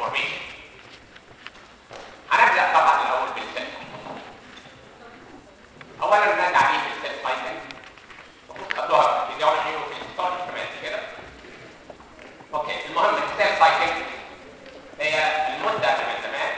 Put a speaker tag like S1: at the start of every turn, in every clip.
S1: فورميشن هنبدا طبعا الاول بالسيل اولا ما تعريف السيل سايكل المفروض خدوها في الفيزيولوجي وفي الهيستولوجي كمان كده اوكي المهم السيل سايكل هي المده من الزمان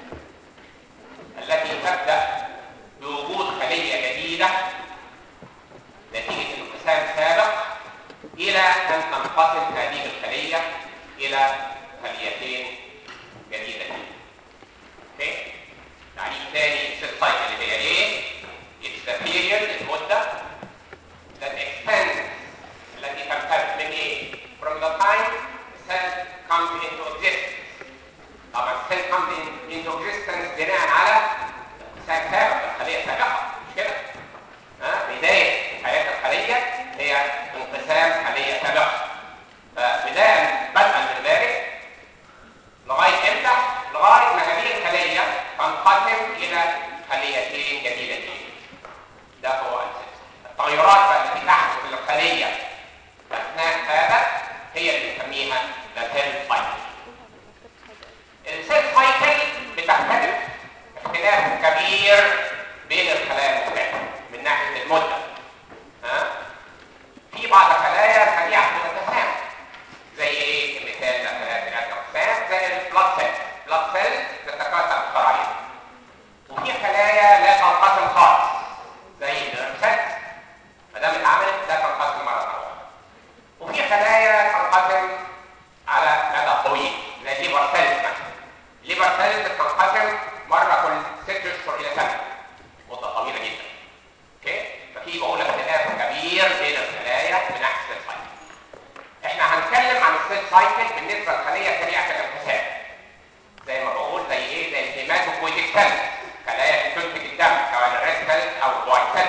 S1: التي تبدا بوجود خليه جديده نتيجه انقسام سابق الى ان تنقسم هذه الخليه الى خليتين جديدتين اوكي تعريف ثاني السيل سايكل اللي هي ايه It's the period المده that extends التي تمتد من ايه from the time the cell comes into existence طبعا السيل comes in, into existence بناء على انقسام سابق الخليه السابقه مش كده ها بدايه حياه الخليه هي انقسام خليه سابقه فبدايه بدءا من ذلك لغايه امتى؟ لغايه ما هذه الخليه تنقسم الى خليتين جديدتين. ده هو السيل. التغيرات بقى التي تحدث في الخليه اثناء هذا هي اللي بنسميها السيل سايكل. السيل سايكل بتختلف اختلاف كبير بين الخلايا المختلفه من ناحيه المده. ها؟ في بعض الخلايا سريعه في الانقسام زي ايه المثال ده ثلاث الاجسام زي البلاد سيل البلاد سيل تتكاثر بسرعه وفي خلايا لا تنقسم خالص زي النيرف سيل ما دام اتعملت لا تنقسم مره اخرى وفي خلايا تنقسم على مدى طويل زي الليبر سيل مثلا الليبر سيل بتنقسم مره كل ست اشهر الى سنه مده طويله جدا اوكي ففي بقول اختلاف كبير بين الخلايا من ناحيه السيل سايكل احنا هنتكلم عن السيل سايكل بالنسبه للخليه سريعه الانقسام زي ما بقول زي ايه زي الهيماتوبويتيك سيل خلايا بتنتج الدم سواء الريد سيل او الوايت سيل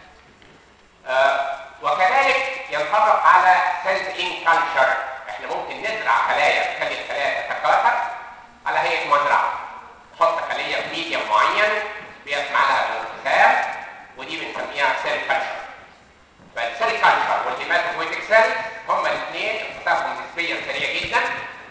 S1: آه وكذلك ينطبق على سيلز ان كلتشر احنا ممكن نزرع خلايا نخلي الخلايا تتكاثر على هيئه مزرعه نحط خليه في ميديم معين بيسمع لها بالانقسام ودي بنسميها سيل كلتشر فالسيل كلتشر والهيماتوبويتيك سيل هما الاثنين انقسامهم نسبيا سريع جدا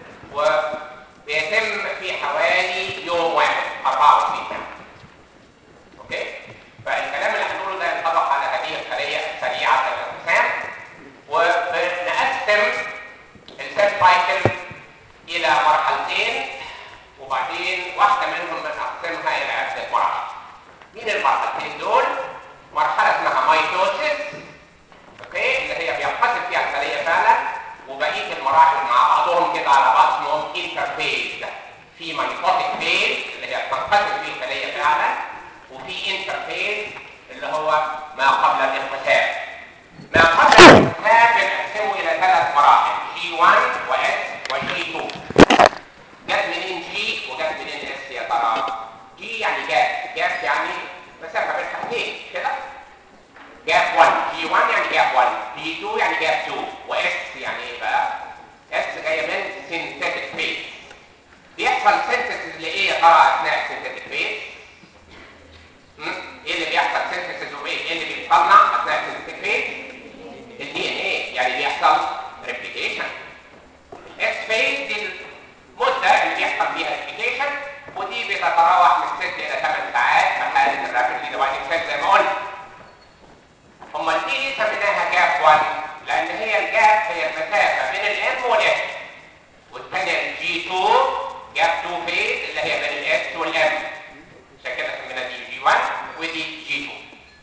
S1: وبيتم في حوالي يوم واحد 24 ساعه. اوكي؟ فالكلام اللي هنقوله ده ينطبق على هذه الخليه سريعه الانقسام ونقسم السيل سايكل الى مرحلتين وبعدين واحده منهم بنقسمها الى عده مراحل. مين المرحلتين دول؟ مرحله اسمها مايتوسيس اوكي اللي هي بينقسم فيها الخليه فعلا وبقيه المراحل مع بعضهم كده على بعض اسمهم انترفيز في مايتوتيك فيز اللي هي بتنقسم فيه الخليه فعلا وفي انترفيز اللي هو ما قبل الانقسام ما قبل الانقسام بنقسمه الى ثلاث مراحل جي 1 واس وجي 2 جت منين جي وجت منين اس يا ترى جي يعني جاب جاب يعني مسافه بين حاجتين كده جاب 1 جي 1 يعني جاب 1 جي 2 يعني جاب 2 واس يعني ايه بقى اس جايه من سينثيتك فيز بيحصل سينثيسيس لايه يا ترى اثناء السينثيتك فيز ايه اللي بيحصل سينثيسيس وايه ايه اللي بيتصنع اثناء السينثيتك فيز الدي ان ايه يعني بيحصل ريبليكيشن الاس فيز دي المده اللي بيحصل فيها ريبليكيشن ودي بتتراوح من 6 الى 8 ساعات في حاله الرابيدلي ديفايدنج سيل زي ما قلنا امال دي ليه سميناها جاب 1 لان هي الجاب هي المسافه بين الام والاس والثانيه الجي 2 جاب 2 فيز اللي هي بين الاس والام عشان كده سمينا دي جي 1 ودي جي 2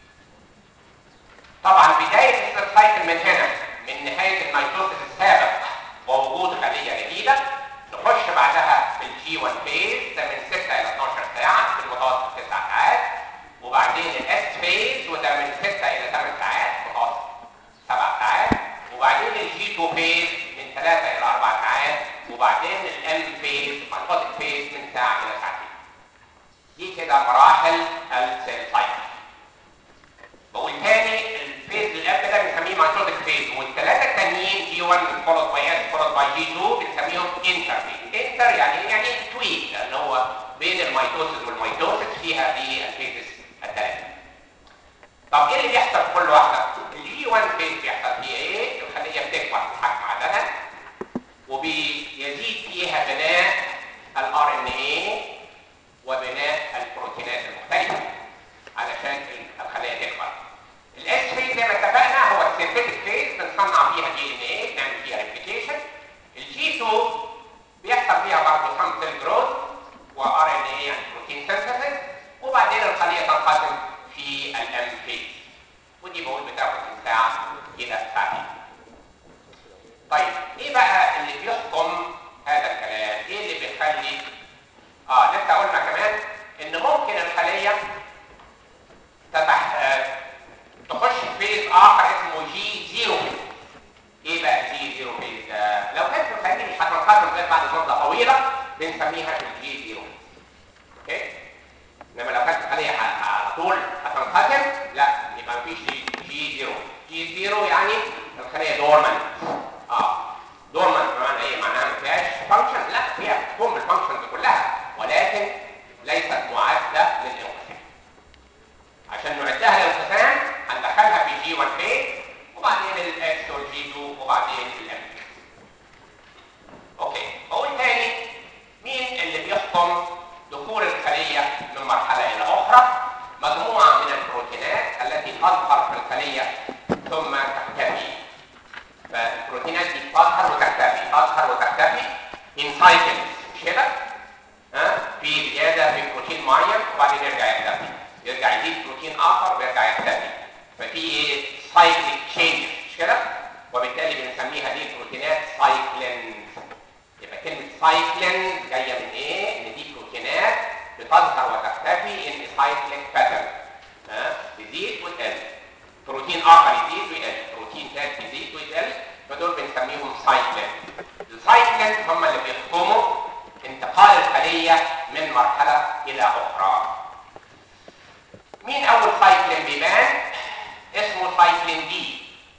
S1: طبعا بدايه السيل سايكل من هنا من نهايه الميتوسيس السابق ووجود خليه جديده نخش بعدها في الجي 1 فيز ده من 6 الى 12 ساعه في المتوسط 9 ساعات وبعدين الاس فيز وده من 6 الى 8 ساعات متوسط 7 ساعات وبعدين الجي 2 فيز من 3 الى 4 ساعات وبعدين الام فيز مايتوتيك فيز من ساعه الى ساعتين دي كده مراحل السيل سايكل بقول تاني الفيز الاب ده بنسميه مايتوتيك فيز والثلاثه التانيين جي 1 فولد باي اس فولد باي جي 2 بنسميهم انتر فيز انتر يعني ايه؟ يعني تويك لان هو بين الميتوسيس والميتوسيس في هذه الفيزز الثلاثه طب ايه اللي بيحصل في كل واحده الجي 1 فيز بيحصل فيه ايه الخليه بتكبر في حجم عددها وبيزيد فيها بناء الار ان اي وبناء البروتينات المختلفه علشان الخلايا تكبر الاس فيز زي ما اتفقنا هو السينثيتك فيز بنصنع فيها دي ان اي بنعمل فيها ريبليكيشن الجي 2 بيحصل فيها برضه سم سيل جروث وار ان اي يعني بروتين سينثيسيس وبعدين الخليه تنقسم في الام فيز ودي بقول بتاخد من ساعه الى ساعتين طيب ايه بقى اللي بيحكم هذا الكلام ايه اللي بيخلي اه لسه قلنا كمان ان ممكن الخليه تتح... آه، تخش في فيز اخر اسمه جي زيرو ايه بقى جي زيرو فيز ده لو كانت الخليه مش هتنقسم غير بعد مده طويله بنسميها الجي زيرو اوكي انما لو كانت الخليه ح- على طول هتنقسم لا يبقى مفيش جي, جي زيرو جي زيرو يعني الخليه دورمنت اه دورمنت بمعنى ايه معناها ما فيهاش فانكشن لا فيها بتقوم بالفانكشنز كلها ولكن ليست معده للانقسام عشان نعدها للانقسام هندخلها في جي 1 فيز وبعدين الاكس والجي 2 وبعدين الام اوكي اقول تاني مين اللي بيحكم دخول الخليه من مرحله الى اخرى مجموعه من البروتينات التي تظهر في الخليه ثم تختفي فالبروتينات دي تظهر وتختفي تظهر وتختفي ان سايكلز مش كده ها في زياده في بروتين معين وبعدين يرجع يختفي يرجع يزيد بروتين اخر ويرجع يختفي ففي ايه سايكليك تشينج مش كده وبالتالي بنسميها دي البروتينات سايكلينز يبقى كلمه سايكلين جايه من ايه ان دي بروتينات بتظهر وتختفي ان سايكليك باترن ها تزيد وتقل بروتين اخر يزيد ويقل بروتين ثالث يزيد ويقل فدول بنسميهم سايكلين السايكلين هم اللي بيحكموا انتقال الخليه من مرحله الى اخرى مين اول سايكلين بيبان اسمه سايكلين دي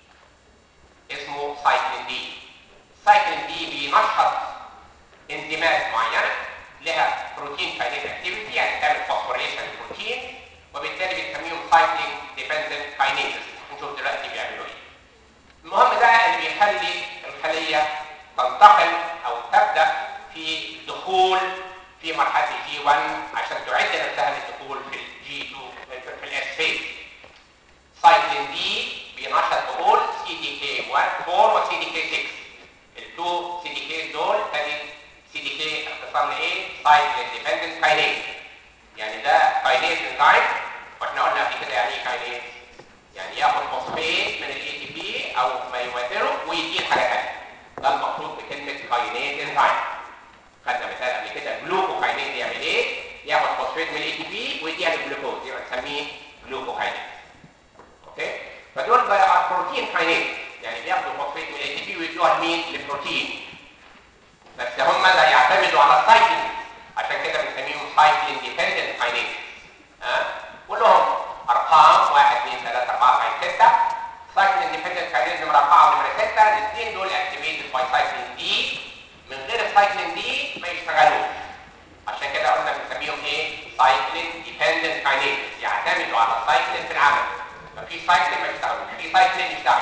S1: اسمه سايكلين دي سايكلين دي بينشط انزيمات معينه لها بروتين كاينيز اكتيفيتي يعني تعمل فوسفوريليشن بروتين وبالتالي بنسميهم سايكلين ديبندنت كاينيز هنشوف دلوقتي بيعملوا ايه المهم ده اللي بيخلي الخليه تنتقل او تبدا في الدخول في مرحله الجي 1 عشان تعد نفسها للدخول في الجي 2 في- في الاس فيز سايكلين دي بينشط بقول سي دي كي 1 4 وسي دي كي 6 التو سي دي كي دول تاني سي دي كي اختصار لايه؟ سايكلين ديبندنت كاينيز يعني ده كاينيز انزيم واحنا قلنا قبل كده يعني ايه كاينيز؟ يعني ياخد فوسفيت من الاي تي بي او ما يماثله ويديه حاجه ثانيه ده المقصود بكلمه كاينيز انزيم خدنا مثال قبل كده جلوكوكاينيز يعمل ايه؟ ياخد فوسفيت من الاي تي بي ويديها للجلوكوز يبقى نسميه جلوكوكاينيز اوكي فدول بقى بروتين كاينيز يعني بياخدوا فوسفيت من الاي تي بي ويدوها لمين؟ للبروتين بس هم لا يعتمدوا على السايكلين عشان كده بنسميهم سايكلين ديبندنت كاينيز ها كلهم ارقام 1 2 3 4 5 6 سايكلين ديبندنت كاينيز نمره 4 ونمره 6 الاثنين دول اكتيفيتد باي سايكلين دي من غير السايكلين دي ما يشتغلوش عشان كده قلنا بنسميهم ايه سايكلين ديبندنت كاينيز يعتمدوا على السايكلين في العمل مفيش سايكلين ما يشتغلوش في سايكلين يشتغل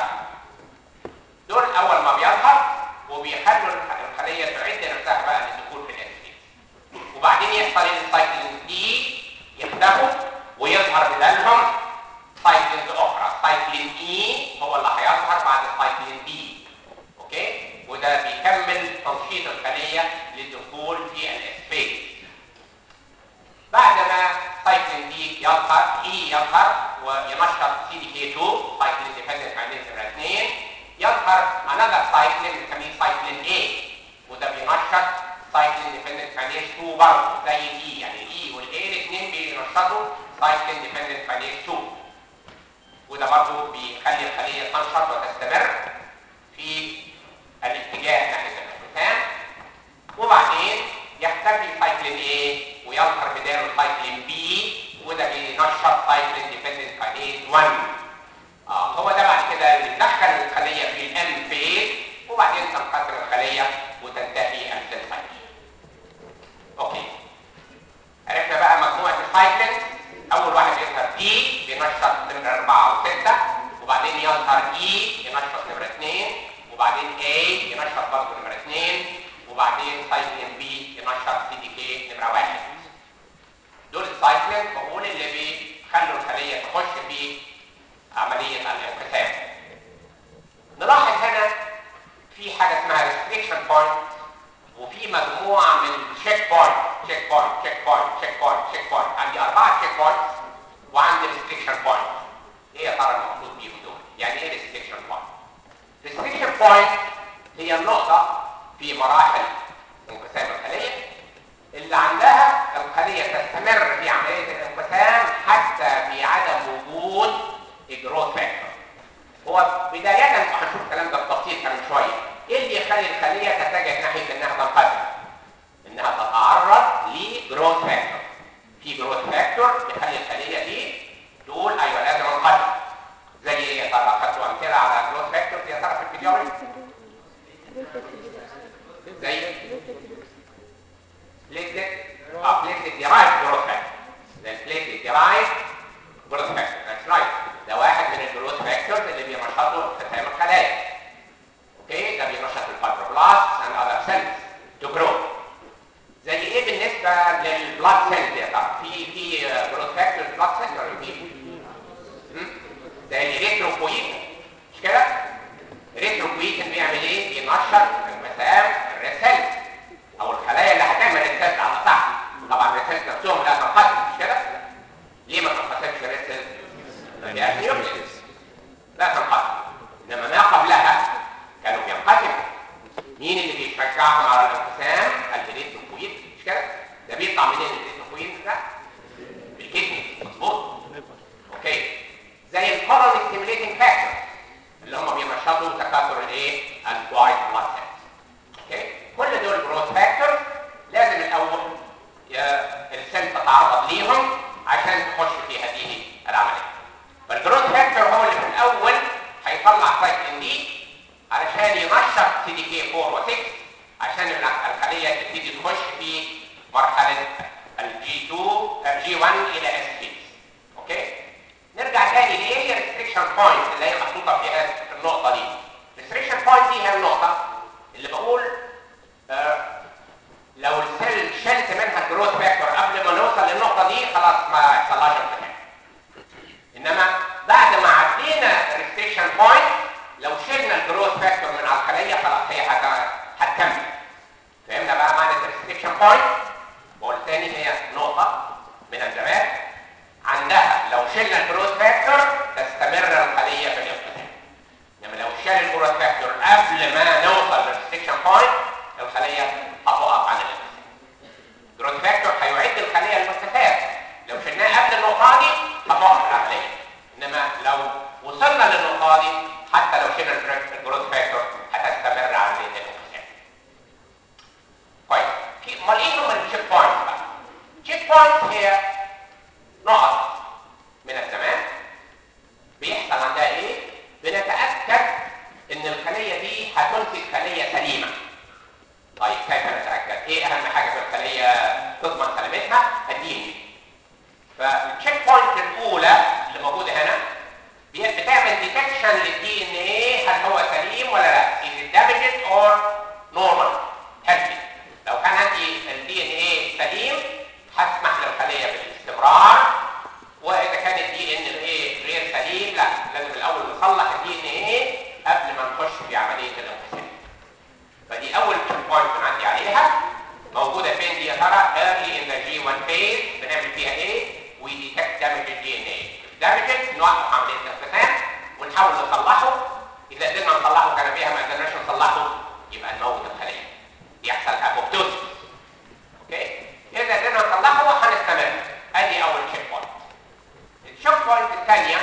S1: دول اول ما بيظهر وبيخلوا الخليه تعد نفسها بقى للدخول في الانسولين وبعدين يحصل ان السايكلين دي يختفوا ويظهر بدلهم سايكلينز اخرى سايكلين اي هو اللي هيظهر بعد السايكلين دي اوكي وده بيكمل تنشيط الخليه للدخول في الاسفيز بعد ما سايكلين دي يظهر اي يظهر وينشط سي دي كي 2 سايكلين ديبندنت كاينيز نمره 2 يظهر انذر سايكلين بنسميه سايكلين اي وده بينشط سايكلين ديبندنت كاينيز 2 برضه زي الاي يعني الاي والاي الاثنين بينشطوا سايكلين ديبندنت كاينيز 2 وده برضه بيخلي الخليه تنشط وتستمر في الاتجاه ناحيه الانقسام وبعدين يختفي سايكلين A ويظهر بداله سايكلين B وده بينشط سايكلين ديبندنت كاينيز 1 اه هو ده بعد كده اللي بيدخل الخليه في الام فيز وبعدين تنقسم الخليه وتنتهي السيل سايكل اوكي عرفنا بقى مجموعه السايكلين اول واحد يظهر D بينشط نمره 4 و6 وبعدين يظهر E ينشط نمره 2 وبعدين A ينشط برضه نمره 2 وبعدين سايكلين B بينشط سي دي كي نمره واحد دول السايكلين بقول اللي بيخلوا الخليه تخش في عمليه الانقسام نلاحظ هنا في حاجه اسمها ريستريكشن بوينت وفي مجموعه من تشيك بوينت تشيك بوينت تشيك بوينت تشيك بوينت تشيك بوينت عندي اربعه تشيك بوينتس وعندي ريستريكشن بوينت ايه يا ترى المقصود بيهم دول يعني ايه ريستريكشن بوينت ريستريكشن بوينت هي النقطه في مراحل انقسام الخليه اللي عندها الخليه تستمر في عمليه الانقسام حتى في عدم وجود جروث فاكتور هو بدايه هنشوف الكلام ده بتفصيل كمان شويه ايه اللي يخلي الخليه تتجه ناحيه انها تنقسم انها تتعرض لجروث فاكتور في جروث فاكتور يخلي الخليه دي تقول ايوه لازم انقسم زي ايه يا ترى خدتوا امثله على جروث فاكتور يا ترى في الفيديولوجي زي بليتلت اه بليتلت ديرايف جروث فاكتور ده البليتلت ديرايف جروث فاكتور ذاتس رايت ده واحد من الجروث فاكتورز اللي بينشطوا انقسام الخلايا اوكي ده بينشط الفايبروبلاست and other cells to grow زي ايه بالنسبه للبلاد سيلز يا ترى في في جروث فاكتور بلاد سيلز ولا في زي الريتروبويتين مش كده الريتروبويتين بيعمل ايه بينشط انقسام الريسيلز او الخلايا اللي هتعمل ريسيلز على صح طبعا الريسيلز نفسهم لا تنقسم مش كده ليه ما تنقسمش الريسيلز ما فيهاش نيوكليس لا تنقسم انما ما قبلها كانوا بينقسموا مين اللي بيشجعهم على الانقسام الريتروبويتين مش كده ده بيطلع منين الريتروبويتين ده بالكدني مظبوط اوكي زي الكولون ستيميليتنج فاكتور اللي هم بينشطوا تكاثر الايه الوايت بلاد سيلز اوكي كل دول جروث فاكتورز لازم الاول السيل تتعرض ليهم عشان تخش في هذه العمليه فالجروث فاكتور هو اللي في الاول هيطلع سايكلين دي علشان ينشط سي دي كي 4 و 6 عشان الخليه تبتدي تخش في مرحله الجي 2 جي 1 الى اس بي اوكي نرجع تاني لايه هي الريستريكشن بوينت اللي هي محطوطه في هذه النقطه دي الريستريكشن بوينت دي هي النقطه اللي بقول آه لو السيل شلت منها الجروث فاكتور قبل ما نوصل للنقطه دي خلاص ما يحصلهاش انقسام انما بعد ما عدينا الريستريكشن بوينت لو شلنا الجروث فاكتور من على الخليه خلاص هي هتكمل فهمنا بقى معنى الريستريكشن بوينت بقول تاني هي نقطه من الزمان عندها لو شلنا الجروث فاكتور تستمر الخليه في الانقسام انما لو شال الجروث فاكتور قبل ما نوصل للريستريكشن بوينت الخليه هتقف عن الانقسام الجروث فاكتور هيعد الخليه للانقسام لو شلناه قبل النقطه دي هتقف العمليه انما لو وصلنا للنقطه دي حتى لو شلنا الجروث فاكتور هتستمر عمليه الانقسام طيب امال ايه هم التشيك بوينتس بقى التشيك بوينتس هي نقط من الزمان بيحصل عندها ايه بنتاكد ان الخليه دي هتنتج خليه سليمه طيب كيف نتاكد ايه اهم حاجه في الخليه تضمن سلامتها الدي فالتشيك بوينت الاولى اللي موجوده هنا بتعمل ديتكشن للدي ان ايه هل هو سليم ولا لا is damaged or normal healthy لو كان عندي الدي ان ايه سليم هسمح للخليه بالاستمرار واذا كان الدي ان ايه غير سليم لا لازم الاول نصلح الدي ان ايه قبل ما نخش في عمليه الانقسام فدي اول تشيك بوينت بنعدي عليها موجوده فين دي يا ترى early in the G1 phase بنعمل فيها ايه we detect damage الدي ان ايه damage نوقف عمليه الانقسام ونحاول نصلحه اذا قدرنا نصلحه كان فيها ما قدرناش نصلحه يبقى نموت الخليه يحصل ابوبتوسيس اوكي اذا قدرنا نصلحه هنستمر ادي اول تشيك بوينت التشيك بوينت الثانيه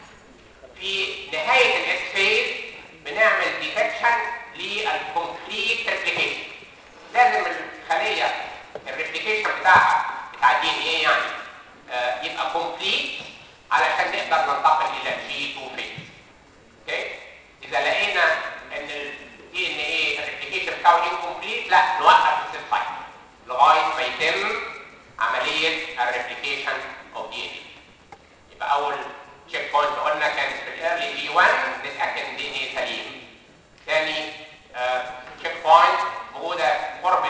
S1: في نهايه الاس فيز بنعمل ديتكشن للكومبليت ريبليكيشن لازم الخليه الريبليكيشن بتاعها بتاع الدي ان ايه يعني آه يبقى كومبليت علشان نقدر ننتقل الى الجي 2 فيز اوكي اذا لقينا ان الدي ان ايه الريبليكيشن بتاعه انكمبليت لا نوقف السيل سايكل لغايه ما يتم عمليه الريبليكيشن اوف دي ان ايه يبقى اول تشيك بوينت قلنا كانت في الايرلي دي 1 نتاكد ان دي ان ايه سليم ثاني تشيك بوينت موجوده قرب نهايه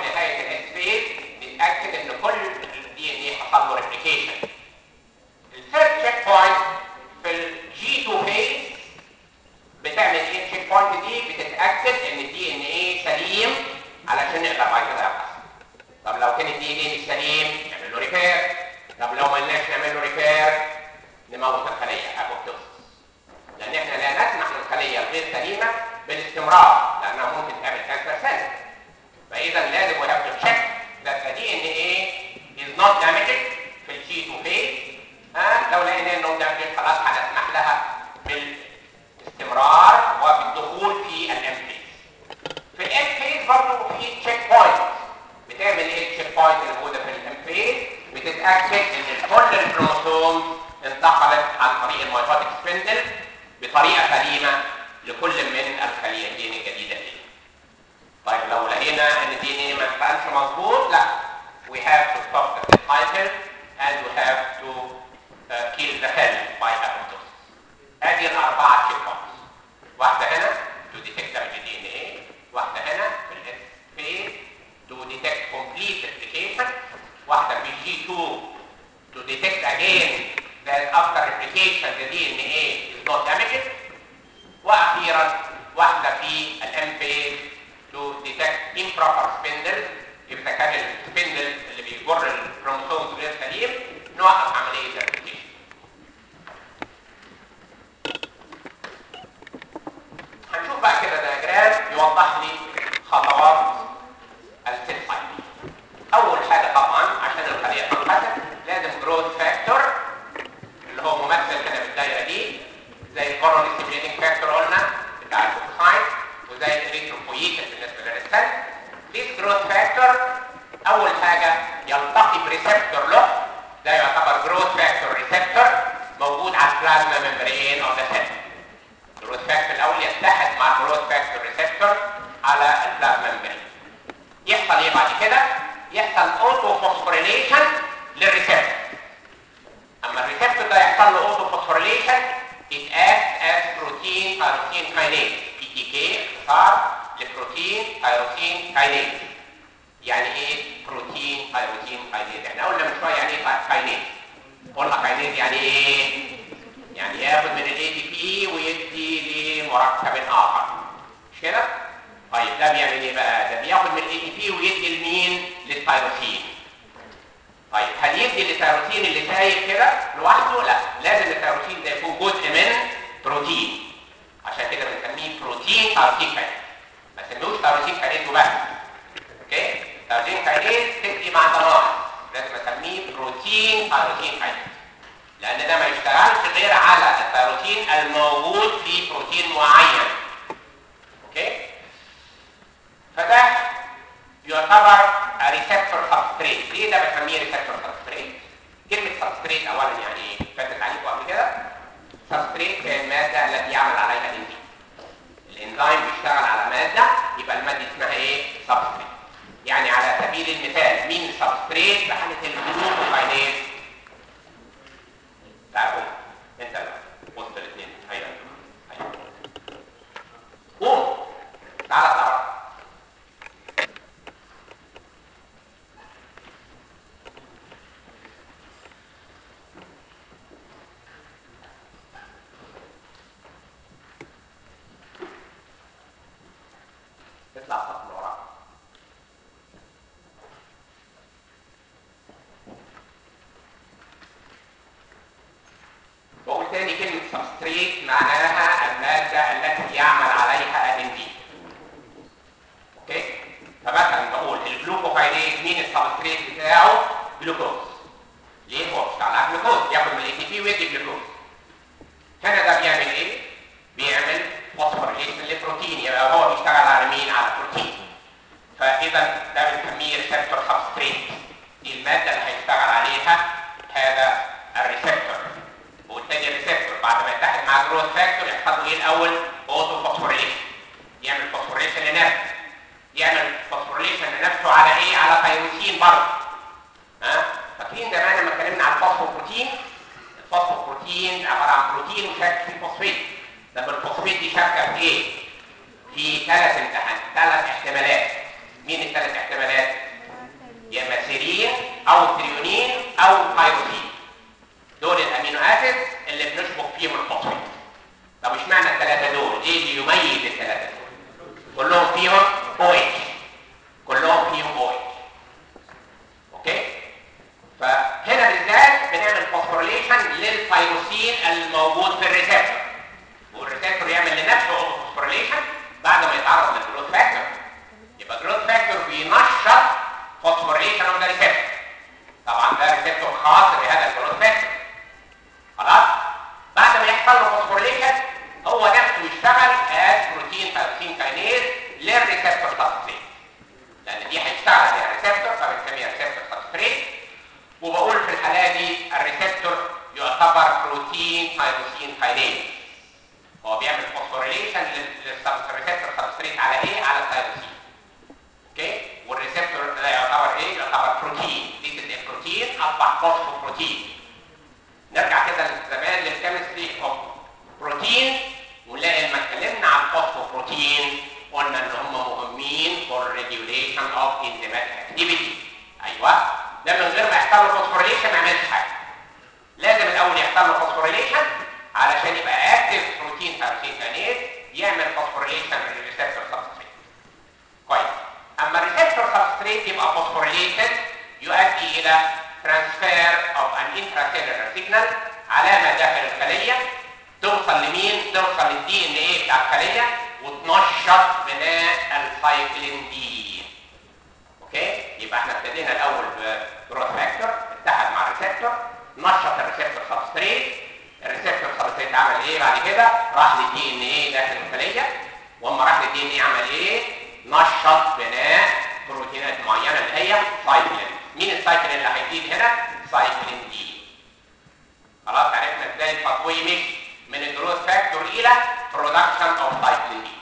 S1: الاس فيز نتاكد ان كل الدي ان ايه حصل له ريبليكيشن الثيرد تشيك بوينت في الجي 2 فيز بتعمل ايه التشيك بوينت دي بتتاكد ان الدي ان ايه سليم علشان نقدر بعد كده نبحث طب لو كان الدي ان ايه مش سليم نعمل له ريبير طب لو ما لناش نعمل له ريبير نموت الخليه ابوبتوسس لان احنا لا نسمح للخليه الغير سليمه بالاستمرار لانها ممكن تعمل كانسر سيل فاذا لازم we have to check that the DNA is not damaged في الجي 2 phase ها لو لقينا انه damaged خلاص هنسمح لها بالاستمرار وبالدخول في الام phase في الام phase برضه في تشيك بوينت بتعمل ايه التشيك بوينت اللي موجوده في الام phase بتتاكد ان كل الكروموسوم انتقلت عن طريق الميتوتيك سبندل بطريقه سليمه لكل من الخليتين الجديدتين طيب لو لقينا ان الدي ان ايه ما انتقلش مظبوط لا we have to stop the cell cycle and we have to uh, kill the cell by apoptosis ادي الاربعه تشيك بوينتس واحده هنا to detect damage دي ان ايه واحده هنا في الاس phase to detect complete replication واحده في جي 2 to detect again that after replication the DNA is not damaged واخيرا واحده في الام phase to detect improper spindle اذا كان السبندل اللي بيجر الكروموسومز غير سليم نوقف عمليه الريبليكيشن هنشوف بقى كده دياجرام يوضح لي خطوات السيل سايكل اول حاجه طبعا عشان الخليه تنقسم لازم جروث فاكتور اللي هو ممثل هنا بالدايره دي زي الكوروني ستيميوليتنج فاكتور قلنا بتاع الفوتوسايت وزي الريتروبويتن بالنسبه للسيل this growth factor اول حاجه يلتقي بريسبتور له ده يعتبر growth factor receptor موجود على البلازما ممبرين اوف ذا سيل الجروث فاكتور الاول يتحد مع الجروث فاكتور ريسبتور على البلازما ممبرين يحصل ايه بعد كده يحصل اوتو فوسفوريليشن للريسبتور اما الريسبتور ده يحصل له اوتو فوسفوريليشن it acts as protein tyrosine kinase PTK اختصار لبروتين تايروسين كاينيز يعني ايه بروتين تايروسين كاينيز احنا قلنا من شويه يعني ايه كاينيز قلنا كاينيز يعني ايه يعني ياخد من الاي تي بي ويدي لمركب اخر مش كده طيب ده بيعمل ايه بقى ده بياخد من الاي تي بي ويدي لمين للتايروسين طيب هل يدي للتايروسين اللي سايب كده لوحده لا لازم التايروسين ده يكون جزء من بروتين عشان كده بنسميه بروتين تايروسين كاينيز ما تسميهوش تايروسين كاينيز وبس اوكي تايروسين كاينيز تدي مع تناقض لازم اسميه بروتين تايروسين كاينيز لان ده ما يشتغلش غير على التايروسين الموجود في بروتين معين اوكي فده يعتبر ريسبتور سبستريت ليه ده بسميه ريسبتور سبستريت كلمه سبستريت اولا يعني ايه فاتت عليكم قبل كده سبستريت هي الماده التي يعمل عليها الانزيم الانزيم بيشتغل على ماده يبقى الماده اسمها ايه سبستريت يعني على سبيل المثال مين السبستريت في حاله الجلوكوكاينيز تعالوا انت بقى وسط الاثنين ايوه ايوه قوم تعالى تعالى اطلع خط من وراك بقول تاني كلمة سبستريت معناها المادة التي يعمل عليها الانزيم. اوكي؟ فمثلا بقول الجلوكوكاينيز مين السبستريت بتاعه؟ جلوكوز. ليه؟ هو بيشتغل على جلوكوز، ياخد من الاي تي بي ويدي جلوكوز. هنا ده بيعمل ايه؟ بيعمل فوسفوريليشن للبروتين يبقى هو بيشتغل على مين؟ على البروتين. فاذا ده بنسميه ريسبتور سبستريت. دي المادة اللي هيشتغل عليها هذا الريسبتور. والتاني ريسبتور بعد ما يتحد مع الجروث فاكتور يحصل له ايه الاول؟ اوتو فوسفوريليشن. يعمل فوسفوريليشن لنفسه. يعمل فوسفوريليشن لنفسه على ايه؟ على تيروسين برضه. ها؟ فاكرين زمان لما اتكلمنا عن الفوسفوبروتين؟ الفوسفوبروتين عباره عن بروتين وشاك فيه فوسفيت. طب الفوسفيت دي شابكه في ايه؟ في ثلاث امتحان ثلاث احتمالات. مين الثلاث احتمالات؟ يبقى فوسفوريليتد يؤدي الى ترانسفير اوف ان intracellular signal علامه داخل الخليه توصل لمين؟ توصل للدي ان ايه بتاع الخليه وتنشط بناء السايكلين دي اوكي يبقى احنا ابتدينا الاول بجروث فاكتور اتحد مع الريسبتور نشط الريسبتور سبستريت الريسبتور سبستريت عمل ايه بعد كده راح للدي ان ايه داخل الخليه واما راح للدي ان ايه عمل ايه نشط بناء بروتينات معينه اللي هي سايكلين مين السايكلين اللي هيزيد هنا سايكلين دي خلاص عرفنا ازاي التطوير مشي من الجروث فاكتور الى برودكشن اوف سايكلين دي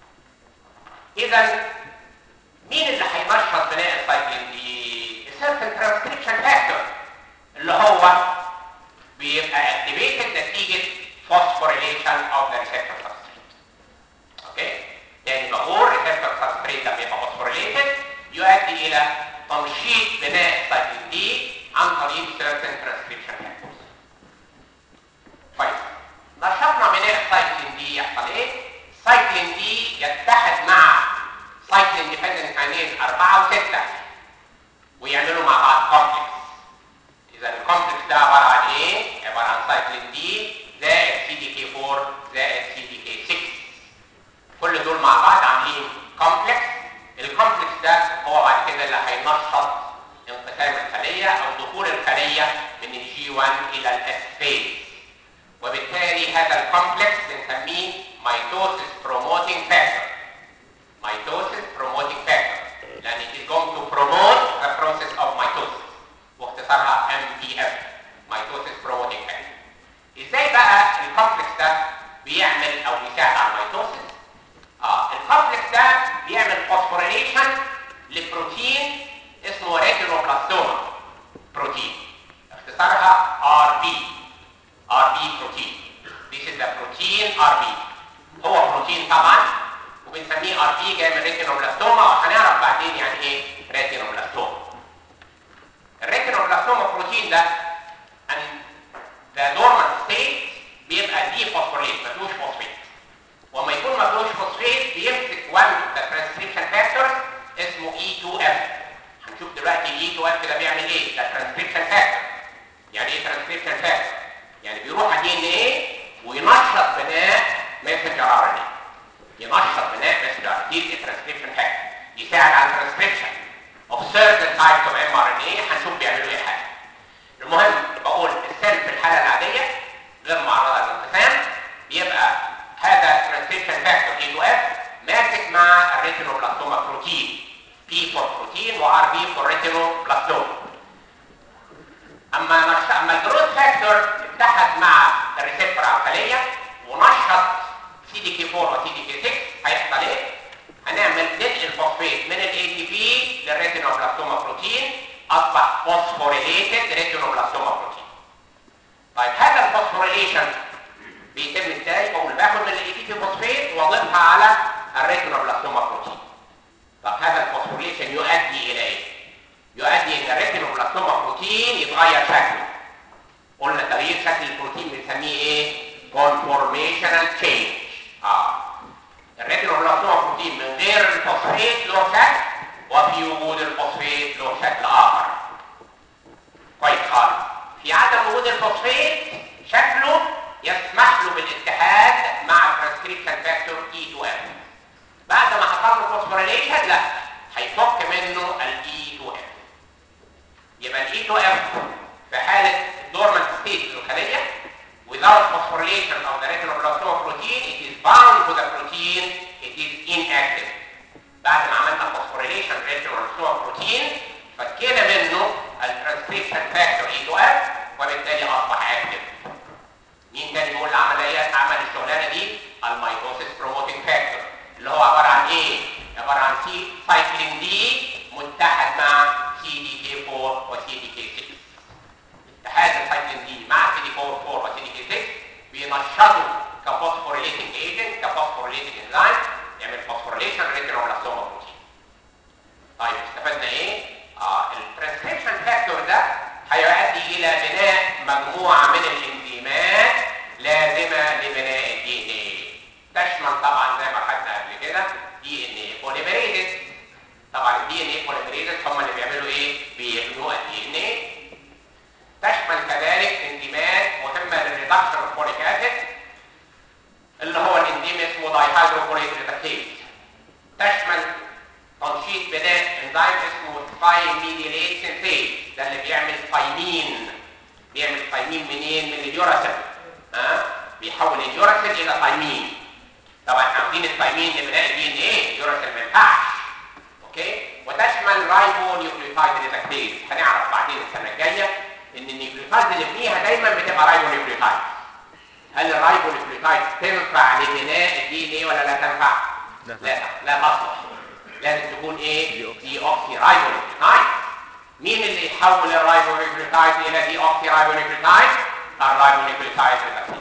S1: اذا مين اللي هينشط بناء السايكلين دي certain transcription factor اللي هو بيبقى activated نتيجة phosphorylation of the receptor substrate اوكي تاني بقول receptor substrate لما يبقى phosphorylated يؤدي الى تنشيط بناء السايكلين دي عن طريق certain transcription factors كويس نشطنا بناء السايكلين دي يحصل ايه؟ السايكلين دي يتحد مع سايكلين ديبندنت كاينيز 4 و6 ويعملوا مع بعض كومبلكس اذا الكومبلكس ده عباره عن ايه؟ عباره عن سايكلين دي زائد سي دي كي 4 زائد سي دي كي 6 كل دول مع بعض عاملين كومبلكس الكومبلكس ده هو بعد كده اللي هينشط انقسام الخليه او دخول الخليه من الجي 1 الى الاس فيز وبالتالي هذا الكومبلكس بنسميه ميتوسيس بروموتنج فاكتور mitosis promoting factor لان it is going to promote the process of mitosis واختصارها MPF mitosis promoting factor ازاي بقى الكومبلكس ده بيعمل او بيساعد على الميتوسيس اه الكومبلكس ده بيعمل فوسفوريليشن لبروتين اسمه ريتينوبلاستوما بروتين اختصارها RB RB بروتين This is the protein RB هو بروتين طبعا وبنسميه ار بي جاي من ريتينوبلاستوما وهنعرف بعدين يعني ايه ريتينوبلاستوما الريتينوبلاستوما بروتين ده ان ذا دورمانت ستيت بيبقى دي فوسفوريت ما فيهوش فوسفيت وما يكون ما فيهوش فوسفيت بيمسك وان ذا ترانسكريبشن فاكتورز اسمه اي 2 اف هنشوف دلوقتي الاي 2 اف ده بيعمل ايه ده ترانسكريبشن فاكتور يعني ايه ترانسكريبشن فاكتور يعني بيروح على دي ان ايه وينشط بناء ميسنجر ار ان ايه ينشط بناء messenger دي الترانسكريبشن فاكتور يساعد على الترانسكريبشن of certain types of mRNA هنشوف بيعملوا ايه حاجه المهم بقول السيل في الحاله العاديه غير معرضه للانقسام يبقى هذا الترانسكريبشن فاكتور اي 2 اف ماسك مع الريتينوبلاستوما بروتين بي فور بروتين وار بي فور ريتينوبلاستوما اما نشط اما الجروث فاكتور اتحد مع الريسبتور على الخليه ونشط سي دي كي 4 وسي دي كي 6 هيحصل ايه؟ هنعمل ننقل الفوسفيت من الاي تي بي للريتينوبلاستوما بروتين اصبح فوسفوريليتد ريتينوبلاستوما بروتين. طيب هذا الفوسفوريليشن بيتم ازاي؟ بقول باخد من الاي تي بي فوسفيت واضيفها على الريتينوبلاستوما بروتين. طب هذا الفوسفوريليشن يؤدي الى ايه؟ يؤدي الى الريتينوبلاستوما بروتين يتغير شكله. قلنا تغيير شكل البروتين بنسميه ايه؟ conformational change اه الريتينوبلاستوما بروتين من غير الفوسفيت له شكل وفي وجود الفوسفيت له شكل اخر كويس خالص في عدم وجود الفوسفيت شكله يسمح له بالاتحاد مع الترانسكريبشن فاكتور اي 2 اف بعد ما حصل له فوسفوريليشن لا هيفك منه الاي 2 اف يبقى الاي 2 اف في حاله دورمنت ستيت الخليه without phosphorylation of the retinoblastoma protein, it is bound to the protein, it is inactive. بعد ما عملنا phosphorylation retinoblastoma protein فكينا منه الترانسكريبشن فاكتور اي 2 اف وبالتالي اصبح اكتف. مين تاني بيقول عمليات عمل الشغلانه دي؟ الميتوسيس بروموتنج فاكتور اللي هو عباره عن ايه؟ عباره عن سي سايكلين دي متحد مع سي دي كي 4 وسي دي كي 6. اتحاد السايكلين دي مع سي دي 4 4 وسي دي كي 6 بينشطوا كفوسفوريليتنج ايجنت كفوسفوريليتنج انزيم يعمل فوسفوريليشن ريتينوبلاستوما بروتين. طيب استفدنا ايه؟ ميديليت سينثيز ده اللي بيعمل ثايمين بيعمل ثايمين منين من اليوراسيل ها بيحول اليوراسيل الى ثايمين طبعا عارفين الثايمين لبناء الدي ان ايه اليوراسيل ما ينفعش اوكي وتشمل رايبو نيوكليوتايد ريدكتيز هنعرف بعدين السنه الجايه ان النيوكليوتايد اللي فيها دايما بتبقى رايبو نيوكليوتايد هل الرايبو نيوكليوتايد تنفع لبناء الدي ان ايه ولا لا تنفع؟
S2: لا.
S1: لا لا تصلح لازم تكون ايه؟ دي اوكسي رايبو نيوكليوتايد مين اللي يحول الرايبو نيوكليوتايد الى دي اوكسي رايبو نيوكليوتايد؟ الرايبو نيوكليوتايد ريدكتيز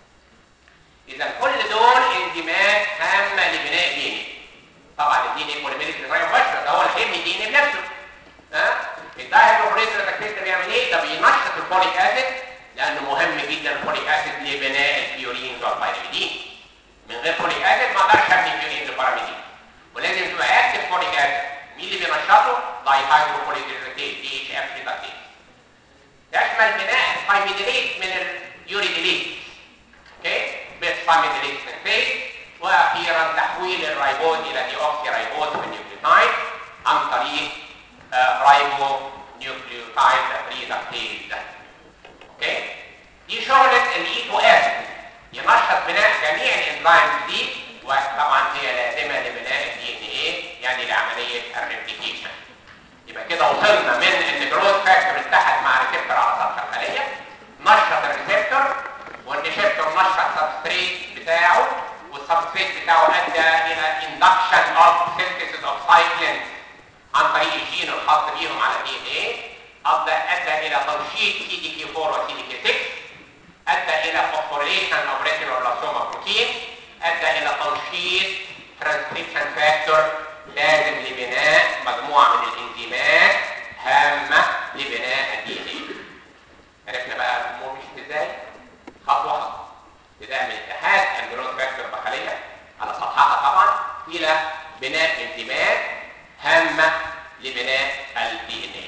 S1: اذا كل دول انزيمات هامه لبناء دي ان طبعا الدي ان ايه بوليميريز بطريقه مباشره ده هو اللي هيبني الدي ان ايه بنفسه ها الدايهيدروجينيز ريدكتيز ده بيعمل ايه؟ ده بينشط الفوليك اسيد لانه مهم جدا الفوليك اسيد لبناء البيورينز والبيرميدين من غير فوليك اسيد ما اقدرش ابني بيورينز والبيرميدين ولازم تبقى اكتف فوليك اسيد مين اللي بينشطه؟ دايهيدروجينيز ريدكتيز دي اتش اف ريدكتيز تشمل بناء الفايميديليت من اليوريديليت اوكي بالفايميديليت سنتيز واخيرا تحويل الرايبوز الى دي اوكسي رايبوز في النيوكليوتايد عن طريق آه، رايبو نيوكليوتايد ريدكتيز اوكي دي شغله الاي تو اس ينشط بناء جميع الانزيمز دي وطبعا هي لازمه لبناء الدي ان ايه يعني لعمليه الريبليكيشن يبقى كده وصلنا من ان الجروث فاكتور اتحد مع ريسبتور على سطح الخليه نشط الريسبتور والريسبتور نشط السبستريت بتاعه والسبستريت بتاعه ادى الى اندكشن اوف سينثيسيس اوف سايكلين عن طريق الجين الخاص بيهم على الدي ان ايه ادى ادى الى تنشيط سي دي كي 4 وسي دي كي 6 ادى الى فوسفوريليشن اوف ريتينوبلاستوما بروتين ادى الى تنشيط ترانسكريبشن فاكتور لازم لبناء مجموعه من الانزيمات هامه لبناء الدي ان ايه عرفنا بقى الامور مشيت ازاي خطوه خطوه ابتداء من اتحاد الجروث فاكتور بخليه على سطحها طبعا الى بناء انزيمات هامه لبناء الدي ان ايه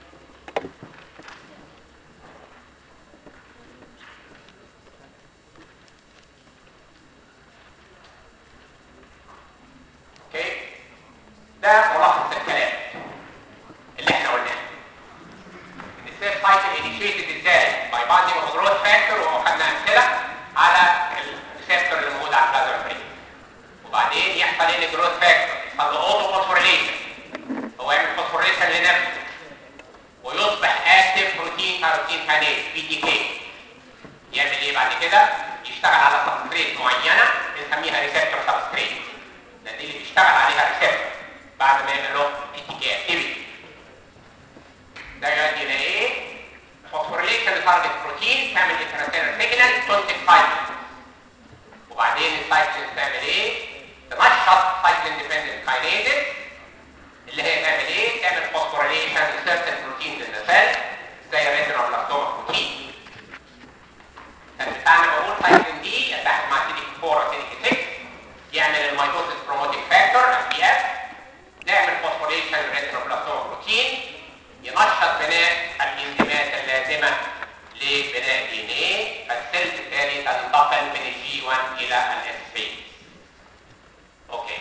S1: اوكي ده ملخص الكلام اللي احنا قلناه ان السيل سايكل انيشيتد ازاي باي باندنج اوف جروث فاكتور وخدنا امثله على الريسبتور اللي موجود على البلازما برين وبعدين يحصل ايه للجروث فاكتور يحصل له اوتو فوسفوريليشن هو يعمل فوسفوريليشن لنفسه ويصبح اكتف بروتين كاروتين كانيز بي تي كي يعمل ايه بعد كده يشتغل على سبستريت معينه بنسميها ريسبتور سبستريت ده دي اللي بيشتغل عليها ريسبتور بعد ما يعمل له بي تي كي اكتيفيتي ده يؤدي الى ايه فوسفوريليشن لتارجت بروتين تعمل انترسيلر سيجنال تنتج سايكلين وبعدين السايكلين تعمل ايه تنشط سايكلين ديبندنت كاينيزز اللي هي تعمل ايه تعمل فوسفوريليشن لسيرتن بروتينز ان ذا سيل زي الريتينوبلاستوما بروتين كان بتاعنا بقول سايكلين دي يتحد مع سي دي 4 وسي دي 6 يعمل الميتوسيس بروموتيك فاكتور ام بي اف نعمل فوسفوريليشن للريتينوبلاستوما بروتين ينشط بناء الانزيمات اللازمه لبناء دي ان ايه فالسيل بالتالي تنتقل من الجي 1 الى الاس فيز اوكي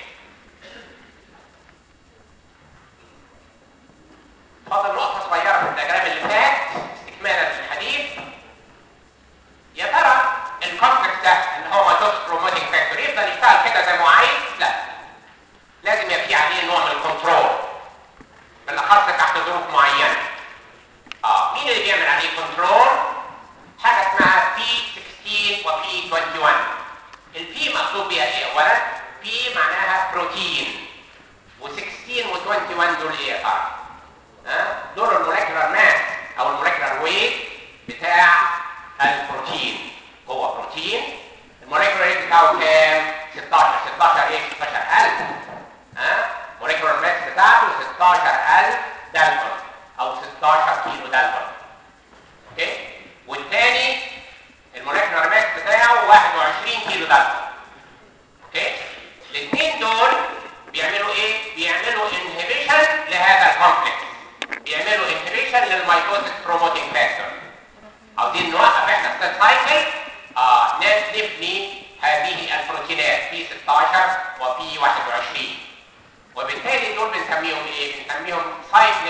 S1: فاضل نقطه صغيره في الدياجرام اللي فات استكمالا للحديث يا ترى الكومبلكس ده اللي هو ميتوس بروموتنج فاكتور يفضل يشتغل كده زي ما هو عايز؟ لا لازم يبقى في عليه نوع من الكنترول بالاخص تحت ظروف معينه اه مين اللي بيعمل عليه كنترول حاجه اسمها بي 16 وبي 21 البي مقصود بيها ايه اولا بي معناها بروتين و16 و21 دول ايه يا ترى ها دول المولكيولار ماس او المولكيولار ويت بتاع البروتين هو بروتين المولكيولار ويت بتاعه كام 16 16 ايه 16000 ها مولكيولار ماس بتاعته 16000 دالتون او 16 كيلو دالتون اوكي والثاني المولكيولار ماس بتاعه 21 كيلو دالتون اوكي الاثنين دول بيعملوا ايه بيعملوا انهبيشن لهذا الكومبلكس بيعملوا انهبيشن للميتوسيس بروموتنج فاكتور عاوزين نوقف احنا السيل سايكل اه ناس نبني هذه البروتينات بي 16 وبي 21 وبالتالي دول بنسميهم ايه بنسميهم سايكلين كاينيز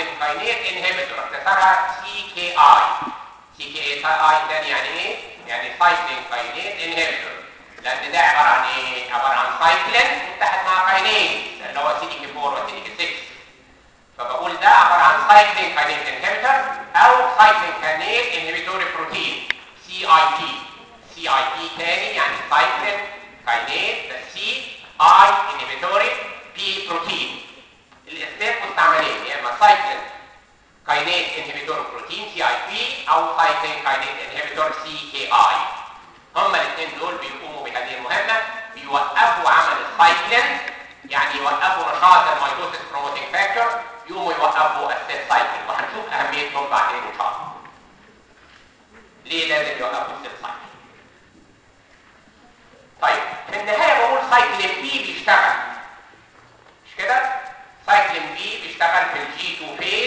S1: كاينيز انهبيتور اختصارها سي كي اي سي كي اي تاني يعني ايه؟ يعني سايكلين كاينيز انهبيتور لان ده عباره عن ايه؟ عباره عن سايكلين متحد مع كاينيز اللي هو سي دي كي 4 وسي دي كي 6 فبقول ده عباره عن سايكلين كاينيز انهبيتور او سايكلين كاينيز انهبيتوري بروتين سي اي بي سي اي بي تاني يعني سايكلين كاينيز ده سي اي انهبيتوري بي بروتين الاثنين مستعملين يا اما سايكلين كاينيز انهبيتور بروتين سي اي بي او سايكلين كاينيز انهبيتور سي كي اي هما الاثنين دول بيقوموا بهذه المهمه بيوقفوا عمل السايكلين يعني يوقفوا نشاط الميتوسيس بروموتنج فاكتور يقوموا يوقفوا السيل سايكل وهنشوف اهميتهم بعدين ان شاء الله ليه لازم يوقفوا السيل سايكل طيب في النهايه بقول سايكلين بي بيشتغل مش كده سايكلين بي بيشتغل في الجي 2 فيز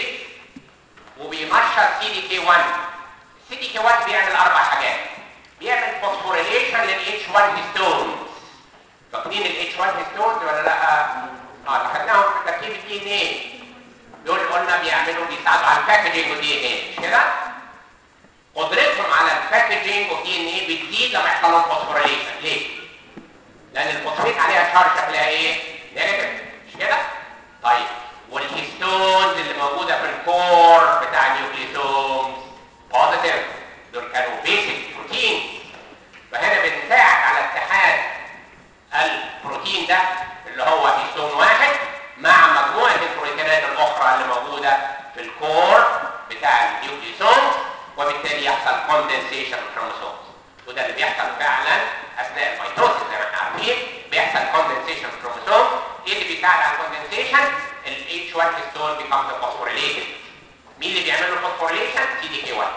S1: وبينشط سي دي كي 1 السي دي كي 1 بيعمل اربع حاجات بيعمل فوسفوريليشن للاتش 1 هيستونز فاكرين الاتش 1 هيستونز ولا لا؟ اه اللي خدناهم في تركيب الدي ان ايه دول قلنا بيعملوا بيساعدوا على الباكجينج والدي ان ايه مش كده؟ قدرتهم على الباكجينج والدي ان ايه بتزيد لما يحصل لهم فوسفوريليشن ليه؟ لان الفوسفيت عليها شارج شكلها ايه؟ نيجاتيف مش كده؟ طيب والهيستونز اللي موجوده في الكور بتاع النيوكليسومز بوزيتيف دول كانوا بيسك بروتين فهنا بنساعد على اتحاد البروتين ده اللي هو هيستون واحد مع مجموعه البروتينات الاخرى اللي موجوده في الكور بتاع النيوكليسومز وبالتالي يحصل كوندنسيشن كروموسومز وده اللي بيحصل فعلا اثناء الميتوسيس زي ما احنا عارفين بيحصل كوندنسيشن كروموسوم ايه اللي بيساعد على الكوندنسيشن ال H1 histone becomes phosphorylated مين اللي بيعمل له فوسفوريليشن سي دي كي 1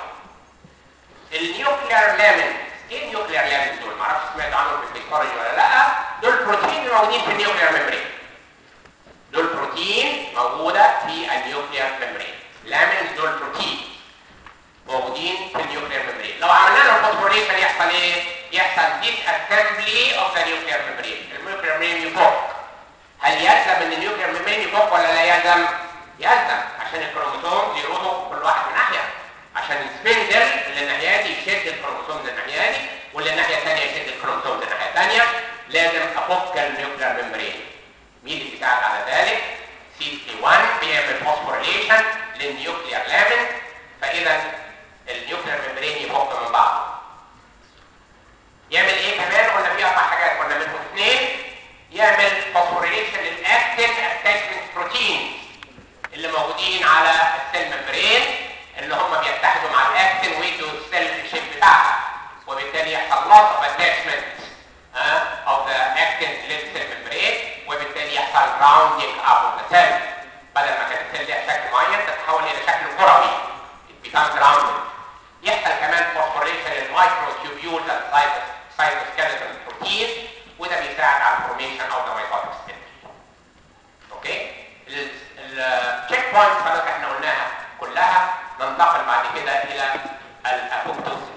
S1: النيوكلير لامين ايه النيوكلير لامين دول معرفش سمعت عنهم في الفيسيولوجي ولا لا دول بروتين موجودين في النيوكلير ميمبرين دول بروتين موجوده في النيوكلير ميمبرين لامين دول بروتين موجودين في النيوكلير ميمبرين لو عملنا لهم فوسفوريليشن يحصل ايه يحصل ديس اسمبلي اوف ذا نيوكلير ميمبرين النيوكلير ميمبرين يفك هل يلزم ان النيوكلير ميمبرين يفك ولا لا يلزم يلزم عشان الكروموسوم يروحوا كل واحد من ناحيه عشان السبندل اللي الناحيه دي يشد الكروموسوم الناحيه دي واللي الناحيه الثانيه يشد الكروموسوم الناحيه الثانيه لازم افك النيوكلير ميمبرين مين اللي بيساعد على ذلك سي تي 1 بيعمل فوسفوريليشن للنيوكلير لامين فاذا النيوكلير ميمبرين يفك من بعضه يعمل ايه كمان قلنا في اربع حاجات قلنا منهم اثنين يعمل فوسفوريليشن للاكتين اتاتشمنت بروتين اللي موجودين على السيل ممبرين اللي هم بيتحدوا مع الاكتين ويدوا السيل شيب بتاعها وبالتالي يحصل لوس اوف اتاتشمنت اوف ذا اكتين للسيل ممبرين وبالتالي يحصل راوندينج اب اوف ذا سيل بدل ما كانت السيل ليها شكل معين تتحول الى شكل كروي becomes rounded يحصل كمان فوسفوريليشن للمايكرو تيوبيول سايتوسكيلتون بروتين وده بيساعد على الفورميشن اوف ذا مايكروتيك سبندل اوكي التشيك بوينت خلاص احنا قلناها كلها ننتقل بعد كده الى الابوبتوسيس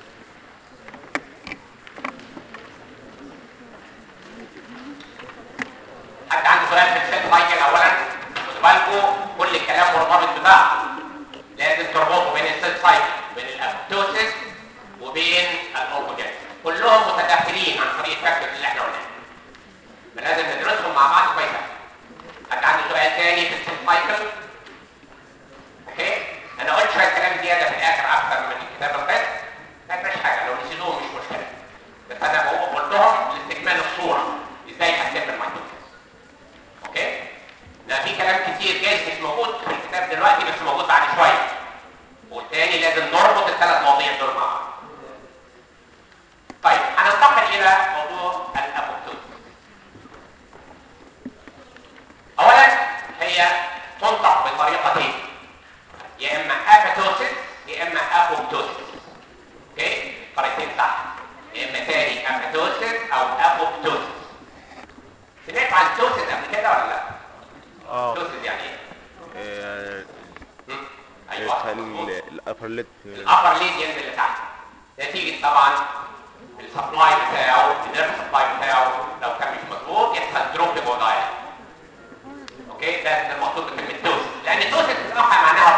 S1: حد عنده سؤال في السيل سايكل اولا خدوا بالكم كل الكلام مرتبط ببعض لازم تربطوا بين السيل سايكل بين الابوبتوسيس وبين الاورجانيزم كلهم متداخلين عن طريق الفاكتورز اللي احنا قلناها فلازم ندرسهم مع بعض كويس حد عنده سؤال تاني في السيل سايكل اوكي انا قلت شويه كلام زياده في الاخر اكتر من الكتاب القسم ما فيش حاجه لو نسيتوهم مش مشكله بس انا بقول قلتهم لاستكمال الصوره ازاي هتتم الميتوسيس اوكي لا في كلام كتير جايز مش موجود في الكتاب دلوقتي بس موجود بعد شويه والتاني لازم نربط الثلاث مواضيع دول مع بعض طيب هننتقل الى موضوع الابوبتوسيس اولا هي تنطق بطريقتين يا اما ابوبتوسيس يا اما ابوبتوسيس اوكي طريقتين صح يا اما تاني ابوبتوسيس او ابوبتوسيس سمعت عن توسيس قبل كده ولا لا؟
S2: اه
S1: توسيس يعني ايه؟
S2: آه،
S1: مم. ايوه مظبوط.
S2: الابر ليب
S1: الابر ليد ينزل لتحت نتيجه طبعا السبلاي بتاعه النيرف سبلاي بتاعه لو كان مش مظبوط يحصل دروب بودايل اوكي ده ده المقصود بكلمه توسس لان توسس بصراحه معناها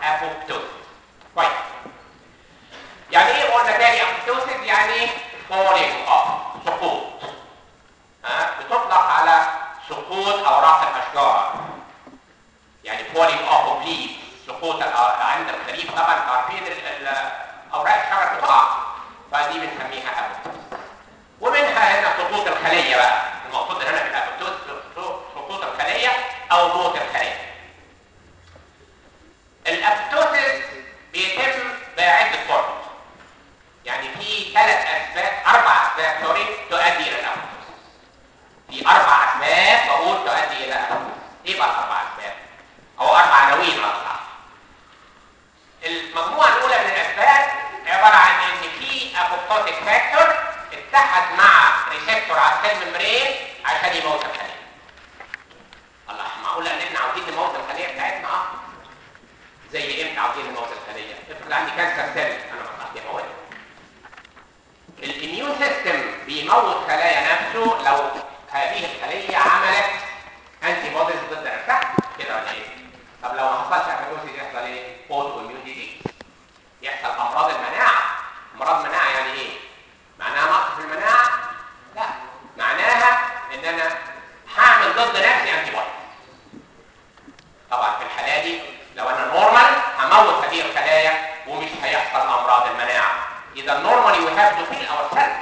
S1: apoptosis كويس يعني ايه قلنا تاني apoptosis يعني falling off سقوط ها بتطلق على سقوط اوراق الاشجار يعني falling off of leaves سقوط الأ- عند الخريف طبعا انتوا عارفين ال- ال- اوراق الشجر بتقع فدي بنسميها apoptosis ومنها هنا سقوط الخليه بقى المقصود هنا بالابوبتوس سقوط الخليه او موت الخليه الابوبتوسيس بيتم بعده طرق يعني في ثلاث اسباب اربع اسباب سوري تؤدي الى الابوبتوسيس في اربع اسباب بقول تؤدي الى الابوبتوسيس ايه بقى الاربع اسباب او اربع عناوين اصلا المجموعه الاولى من الاسباب عباره عن ان في ابوبتوتيك فاكتور اتحد مع ريسبتور على السيل ممبرين عشان يموت الخليه الله معقوله ان احنا عاوزين نموت الخليه بتاعتنا اه زي امتى عاوزين نموت الخليه افرض عندي كانسر سيل انا مصلحتي اموتها الاميون سيستم بيموت خلايا نفسه لو هذه الخليه عملت انتي بوديز ضد نفسها كده ولا ايه؟ طب لو ما حصلش ابيدوسيس يحصل ايه؟ اوتو اميون ديزيز يحصل امراض المناعه امراض المناعه يعني ايه؟ معناها نقص في المناعه؟ لا معناها ان انا هعمل ضد نفسي انتي بوديز طبعا في الحاله دي لو انا نورمال هموت هذه الخلايا ومش هيحصل امراض المناعه اذا نورمالي وي هاف تو كيل اور سيلز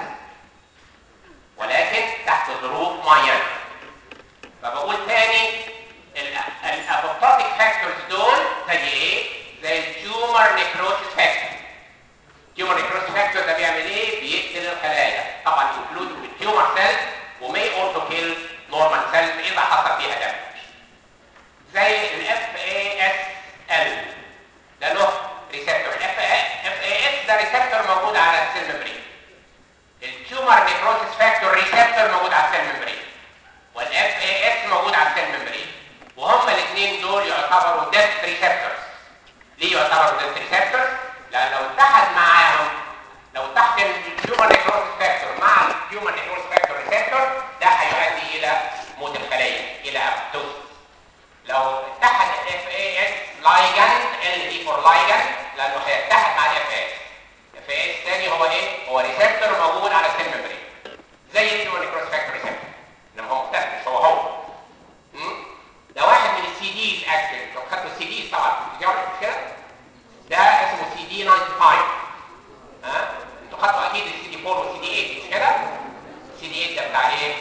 S1: ولكن تحت ظروف معينه فبقول تاني الابوبتوتيك فاكتورز دول زي ايه؟ زي التيومر نيكروسيس فاكتور التيومر نيكروسيس فاكتور ده بيعمل ايه؟ بيقتل الخلايا طبعا انكلود التيومر سيلز ومي اولسو كيل نورمال سيلز اذا حصل فيها دمج زي الاف اي اس ال ده له ريسبتور الاف اي اس ده ريسبتور موجود على السيل ممبرين التيومر نيكروسيس فاكتور ريسبتور موجود على السيل ممبرين والاف اي اس موجود على السيل ممبرين وهما الاثنين دول يعتبروا ديث ريسبتورز ليه يعتبروا ديث ريسبتورز لان لو اتحد معاهم لو اتحد التيومر نيكروسيس فاكتور مع التيومر نيكروسيس فاكتور ريسبتور ده هيؤدي الى موت الخليه الى ابتوسيس لو اتحد الاف اي اس لايجند ال دي فور لايجند لانه هيتحد مع الاف اي اس الاف اي اس تاني هو ايه؟ هو ريسبتور موجود على السيل ممبرين زي التيومر نيكروسيس فاكتور ريسبتور انما هو مختلف مش هو هو مم؟ ده واحد من السي ديز اكتف لو خدتوا السي ديز طبعا في الفيزيولوجي مش كده؟ ده اسمه سي دي 95 ها؟ انتوا خدتوا اكيد السي دي 4 والسي دي 8 مش كده؟ السي دي 8 ده بتاع ايه؟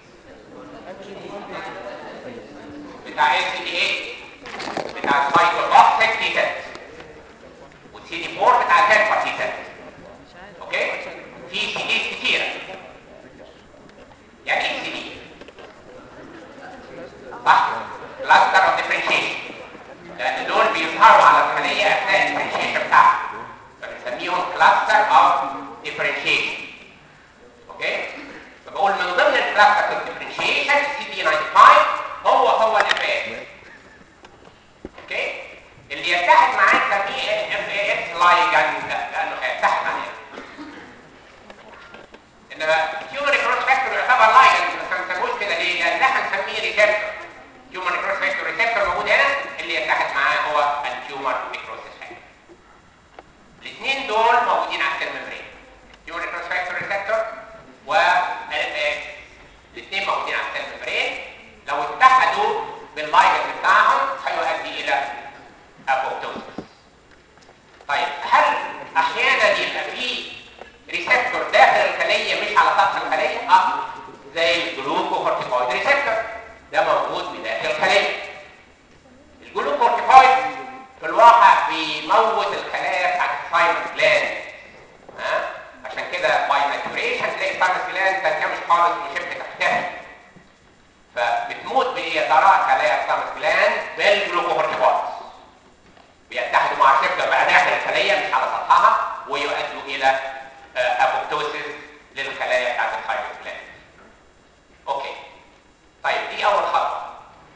S1: بتاع ايه السي دي 8 بتاع السايتوتوكسيك تي سيل والسي دي 4 بتاع الهيلبر تي سيل اوكي؟ في سي ديز كتيره يعني ايه سي دي؟ صح؟ كلاستر اوف ديفرنشيشن لان دول بيظهروا على الخليه اثناء الديفرنشيشن بتاعها فبنسميهم كلاستر اوف ديفرنشيشن اوكي؟ فبقول من ضمن الكلاستر اوف ديفرنشيشن السي دي 95 هو هو الاف اس اوكي؟ اللي يتحد معاه نسميه اف اس لايجند لانه هيتحد معاه انما التيومر كروس فاكتور يعتبر لايجند بس ما نسموش كده ليه؟ لان ده هنسميه ريسبتور التيومر كروس فاكتور ريسبتور موجود هنا اللي يتحد معاه هو التيومر نيكروسيس فاكتور الاثنين دول موجودين على السيل ممبرين التيومر كروس فاكتور ريسبتور و الاثنين موجودين على السيل ممبرين لو اتحدوا باللايجند بتاعهم هيؤدي الى ابوبتوسيس طيب هل احيانا يبقى في ريسبتور داخل الخليه مش على سطح الخليه؟ اه زي الجلوكوكورتيكويد ريسبتور ده موجود بداخل الخليه. الجلوكوكورتيكويد في الواقع بيموت الخلايا بتاعت الثايمس جلاند ها عشان كده باي ماتوريشن تلاقي الثايمس جلاند تنكمش خالص وشبه تختفي فبتموت بإدارات خلايا الثايمس جلاند بالجلوكوكورتيكويد بيتحدوا مع الريسبتور بقى داخل الخليه مش على سطحها ويؤدوا الى ابوبتوسيس للخلايا بتاعت الثايمس جلاند. اوكي. طيب دي اول خطوه.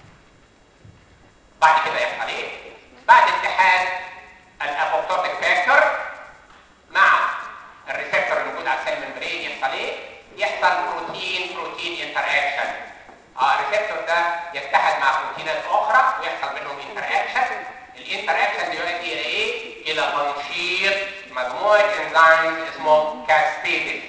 S1: بعد كده يحصل ايه؟ بعد اتحاد الابوبتوتيك فاكتور مع الريسبتور الموجود على السيل ممبرين يحصل ايه؟ يحصل بروتين بروتين انتر اكشن. اه الريسبتور ده يتحد مع بروتينات اخرى ويحصل بينهم انتر اكشن. الانتراكشن دي يؤدي الى ايه الى تنشيط مجموعه انزيمز اسمهم كاسبيدز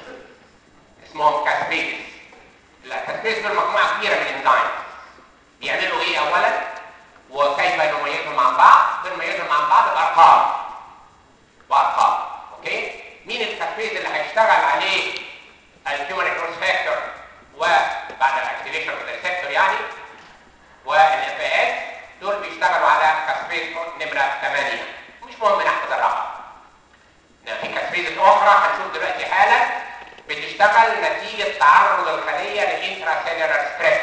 S1: اسمهم كاسبيدز الكاسبيدز دول مجموعه كبيره من الانزيمز بيعملوا ايه اولا وكيف نميزهم عن بعض بنميزهم عن بعض بارقام بارقام اوكي مين الكاسبيد اللي هيشتغل عليه التيومر كروس فاكتور وبعد الاكتيفيشن اوف الريسبتور يعني والاف اس دول بيشتغلوا على كاسبيد نمره 8 مش مهم نحفظ الرقم في كاسبيد اخرى هنشوف دلوقتي حالا بتشتغل نتيجه تعرض الخليه لانترا سيلولار ستريس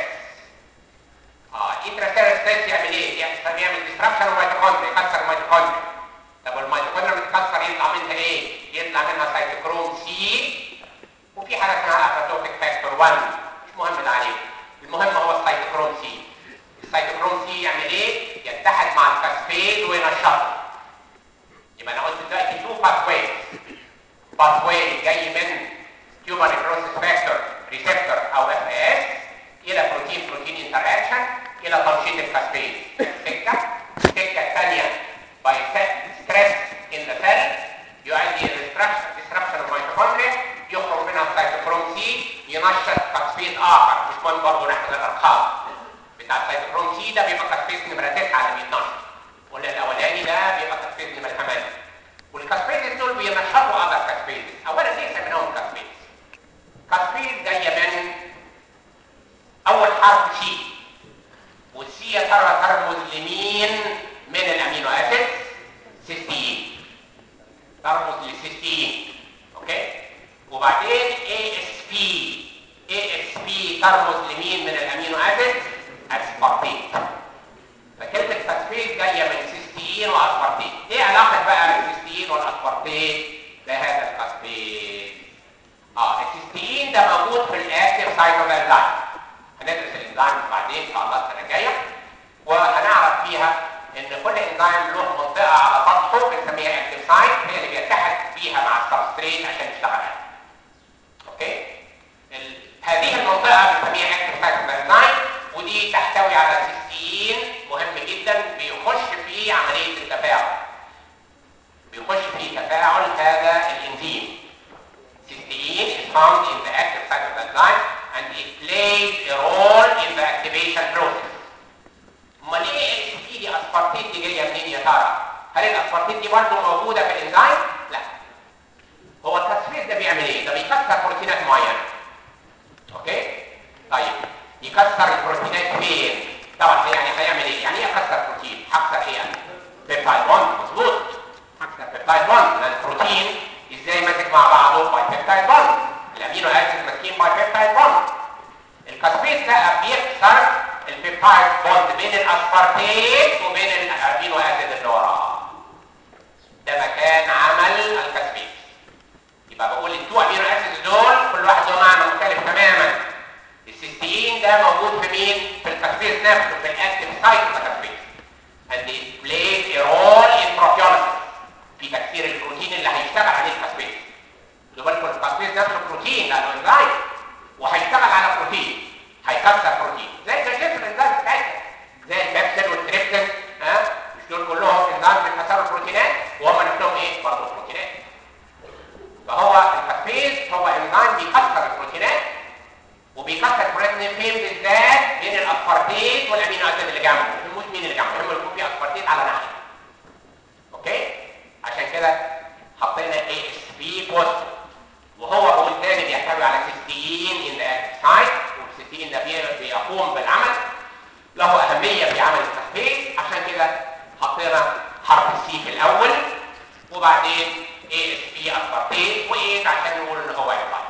S1: اه انترا ستريس يعمل ايه؟ يحصل يعمل ديستراكشن الميتوكوندريا يكسر الميتوكوندريا طب والميتوكوندريا بتتكسر يطلع منها ايه؟ يطلع منها سيتوكروم سي وفي حاجه اسمها اباتوتيك فاكتور 1 مش مهم ده عليه المهم هو السيتوكروم سي السيتوكروم سي يعمل ايه؟ يتحد مع الكاسبيد وينشطه يبقى انا قلت دلوقتي تو باث ويز باث واي جاي من تيومر نيكروسيس فاكتور ريسبتور او اف اس الى بروتين بروتين انتراكشن الى تنشيط الكاسبيد سكه السكه الثانيه باي ستريس ان ذا سيل يؤدي الى ديستركشن اوف ميتوكوندريا يخرج منها السيتوكروم سي ينشط كاسبيد اخر مش مهم برضه نحفظ الارقام بتاع السيتوكروم سي ده بيبقى كاسبيد نمره 9 اللي بيتنشط واللي الاولاني ده بيبقى كاسبيد نمره 8 والكاسبيد دول بينشطوا اذر كاسبيد اولا ليه سميناهم كاسبيد كاسبيد جايه من اول حرف سي والسي يا ترى ترمز لمين من الامينو اسيد سيستين ترمز للسيستين اوكي وبعدين اي اس بي اي اس بي ترمز لمين من الامينو اسيد اسبارتيت فكلمه فاسفيت جايه من سيستين واسبارتيت ايه علاقه بقى السيستين والاسبارتيت بهذا الفاسفيت اه السيستين ده موجود في الاكتيف سايت اوف الانزيم هندرس الانزيم بعدين ان شاء الله السنه الجايه وهنعرف فيها ان كل انزيم له منطقه على سطحه بنسميها اكتيف سايت هي اللي بيتحد بيها مع السبستريت عشان يشتغل عليها. اوكي؟ ال... هذه المنطقه بنسميها اكتيف سايت اوف الانزيم ودي تحتوي على سيستين مهم جدا بيخش في عمليه التفاعل. بيخش في تفاعل هذا الانزيم. Cysteine is found in the active site of the enzyme and it plays a role in the activation process. امال ايه ال دي اسبارتيت دي جايه منين يا ترى؟ هل الاسبارتيت دي برضه موجوده في الانزيم؟ لا. هو التصفير ده بيعمل ايه؟ ده بيكسر بروتينات معينه. اوكي؟ طيب يكسر البروتينات فين؟ طبعا يعني هيعمل ايه؟ يعني ايه اكسر بروتين؟ هكسر ايه يعني؟ بيبتايد بوند مظبوط. هكسر بيبتايد بوند لان البروتين ازاي ماسك مع بعضه؟ باي بيبتايد بوند. الامينو اسيد ماسكين باي بيبتايد بوند. الكاسبيت ده بيكسر البيبتايد بوند بين الاسبارتيت وبين الامينو اسيد اللي وراه ده مكان عمل الكاسبيت يبقى بقول التو امينو اسيد دول كل واحد له معنى مختلف تماما السيستين ده موجود في مين في الكاسبيت نفسه في الاكتيف سايت اوف الكاسبيت and it plays a role in proteolysis في تكسير البروتين اللي هيشتغل عليه الكاسبيت خدوا بالكم الكاسبيت نفسه بروتين لانه انزيم وهيشتغل على بروتين هيكسر بروتين زي تركيب الانزيم بتاعتنا زي البيبسين والتريبسين ها مش دول كلهم انزيم بيكسروا البروتينات وهم نفسهم ايه برضه بروتينات فهو الكاسبيز هو انزيم بيكسر البروتينات وبيكسر البروتين فين بالذات بين الاسبارتيت والامينو اسيد اللي جنبه ما يهموش مين اللي جنبه يهم يكون في اسبارتيت على ناحيه اوكي عشان كده حطينا اي اس بي بوست وهو بقول تاني بيحتوي على سيستين ان ذا اكتيف سايت والسيستين ده بيقوم بالعمل له اهميه في عمل التخفيف عشان كده حطينا حرف السي في الاول وبعدين اي اس بي اسبارتيت وايه عشان نقول ان هو يطلع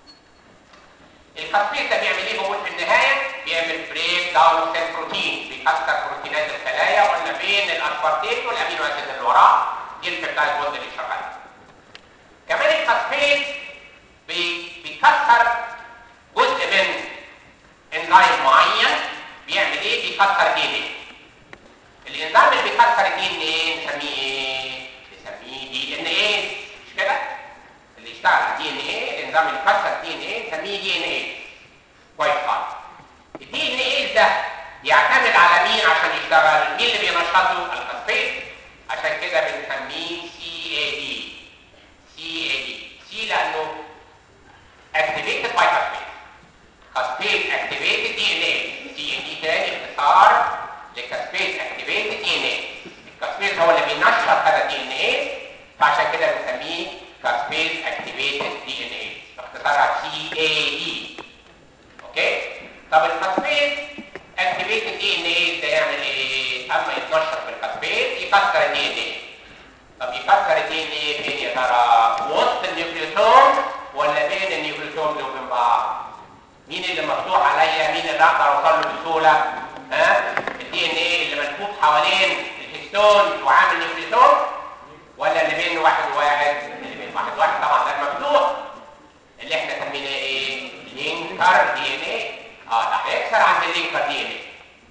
S1: الكاسبيت ده بيعمل ايه بقول في النهايه بيعمل بريك داون سيل بروتين بيكسر بروتينات الخلايا قلنا بين الاسبارتيت والامينو اسيد اللي وراه دي البيبتايد بوند اللي شغاله كمان الكاسبيت بي بيكسر جزء من انزيم معين بيعمل ايه بيكسر دي ان ايه الانزيم اللي بيكسر الدي ان ايه نسميه ايه نسميه دي ان ايه مش كده اللي يشتغل على دي ان ايه الانزيم اللي بيكسر دي ان ايه نسميه دي ان ايه كويس خالص الدي ان ايه ده بيعتمد على مين عشان يشتغل مين اللي بينشطه الفاسفيت عشان كده بنسميه سي اي دي سي اي دي سي لانه activated by phosphate phosphate activated DNA سي ان دي تاني اختصار لكاسبيت activated DNA الكاسبيت هو اللي بينشط هذا الدي ان اي فعشان كده بنسميه كاسبيت activated DNA اختصارها سي اي دي اوكي طب الفاسفيت activated دي ان اي ده يعمل ايه اما يتنشط بالفاسفيت يكسر الدي ان اي طب يكسر الدي ان ايه فين يا ترى وسط النيوكليوسوم ولا بين النيوكليوسومز وبين بعض مين اللي مفتوح عليا مين اللي اقدر اوصل له بسهوله ها الدي ان ايه اللي ملفوف حوالين الهستون وعامل نيوكليوسوم ولا اللي بين واحد وواحد اللي بين واحد وواحد طبعا ده المفتوح اللي احنا سميناه ايه لينكر دي ان ايه اه ده هيكسر عند اللينكر دي ان ايه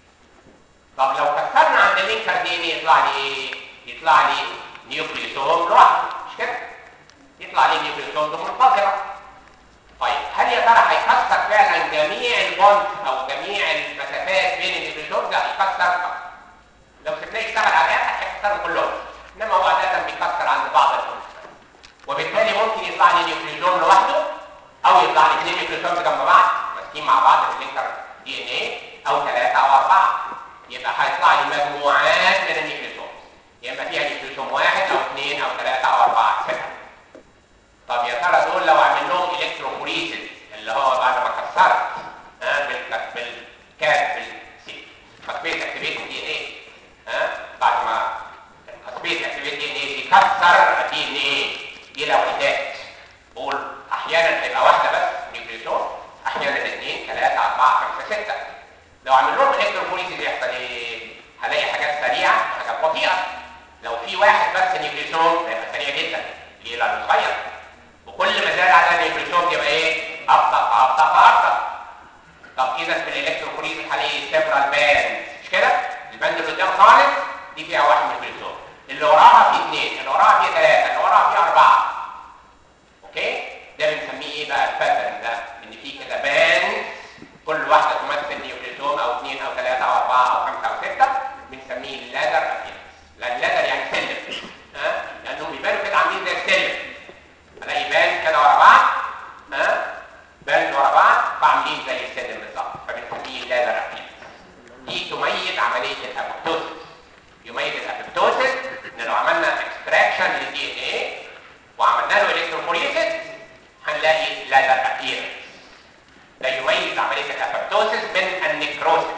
S1: طب لو كسرنا عند اللينكر دي ان ايه يطلع لي ايه يطلع لي نيوكليوسوم لوحده مش كده يطلع لي نيوكليوسوم منفصله طيب هل يا ترى هيكسر فعلا جميع البونز او جميع المسافات بين النيوكليوسوم ده هيكسر لو سيبناه يشتغل على الاخر هيكسرهم كلهم انما هو عاده بيكسر عند بعض البونز وبالتالي ممكن يطلع لي نيوكليوسوم لوحده او يطلع لي اثنين نيوكليوسوم جنب بعض ماسكين مع بعض في اللينكر دي ان ايه او ثلاثه او اربعه يبقى هيطلع لي مجموعات من النيوكليوسوم يا اما فيها نيوكليوسوم واحد او اثنين او ثلاثه او اربعه سته طب يا ترى دول لو اعمل لهم الكتروفوريسيس اللي هو بعد ما كسرت ها بالك بالكات بالسي فاسبيت اكتيفيت دي ان ايه ها بعد ما فاسبيت اكتيفيت دي ان ايه بيكسر الدي ان ايه الى وحدات بقول احيانا هيبقى واحده بس نيوكليوسوم احيانا اثنين ثلاثه اربعه خمسه سته لو اعمل لهم الكتروفوريسيس يحصل ايه؟ هلاقي حاجات سريعه وحاجات بطيئه لو في واحد بس نيوكليوسوم هيبقى سريع جدا ليه لانه صغير وكل ما زاد عدد النيوكليوسوم يبقى ايه؟ ابطا ابطا ابطا طب اذا في الالكتروفوريسيس هلاقي سيبرال باند مش كده؟ الباند اللي قدام خالص دي فيها واحد نيوكليوسوم اللي وراها في اثنين اللي وراها في ثلاثه اللي وراها في اربعه اوكي؟ ده بنسميه ايه بقى الباترن ده؟ ان في كده باند كل واحده تمثل نيوكليوسوم او اثنين او ثلاثه او اربعه او خمسه او سته بنسميه اللادر ابيرنس لان اللادر يعني سلم ها؟ لانهم بيبانوا كده عاملين زي السلم الاقي باند كده ورا بعض ها باند ورا بعض فعاملين زي السلم بالظبط فبنسميه اللادر ابيرنس دي تميز عمليه الابوبتوسيس يميز الابوبتوسيس ان لو عملنا اكستراكشن للدي ان ايه وعملنا له الكتروفوريسيس هنلاقي لادر ابيرنس ده يميز عمليه الابوبتوسيس من النكروسيس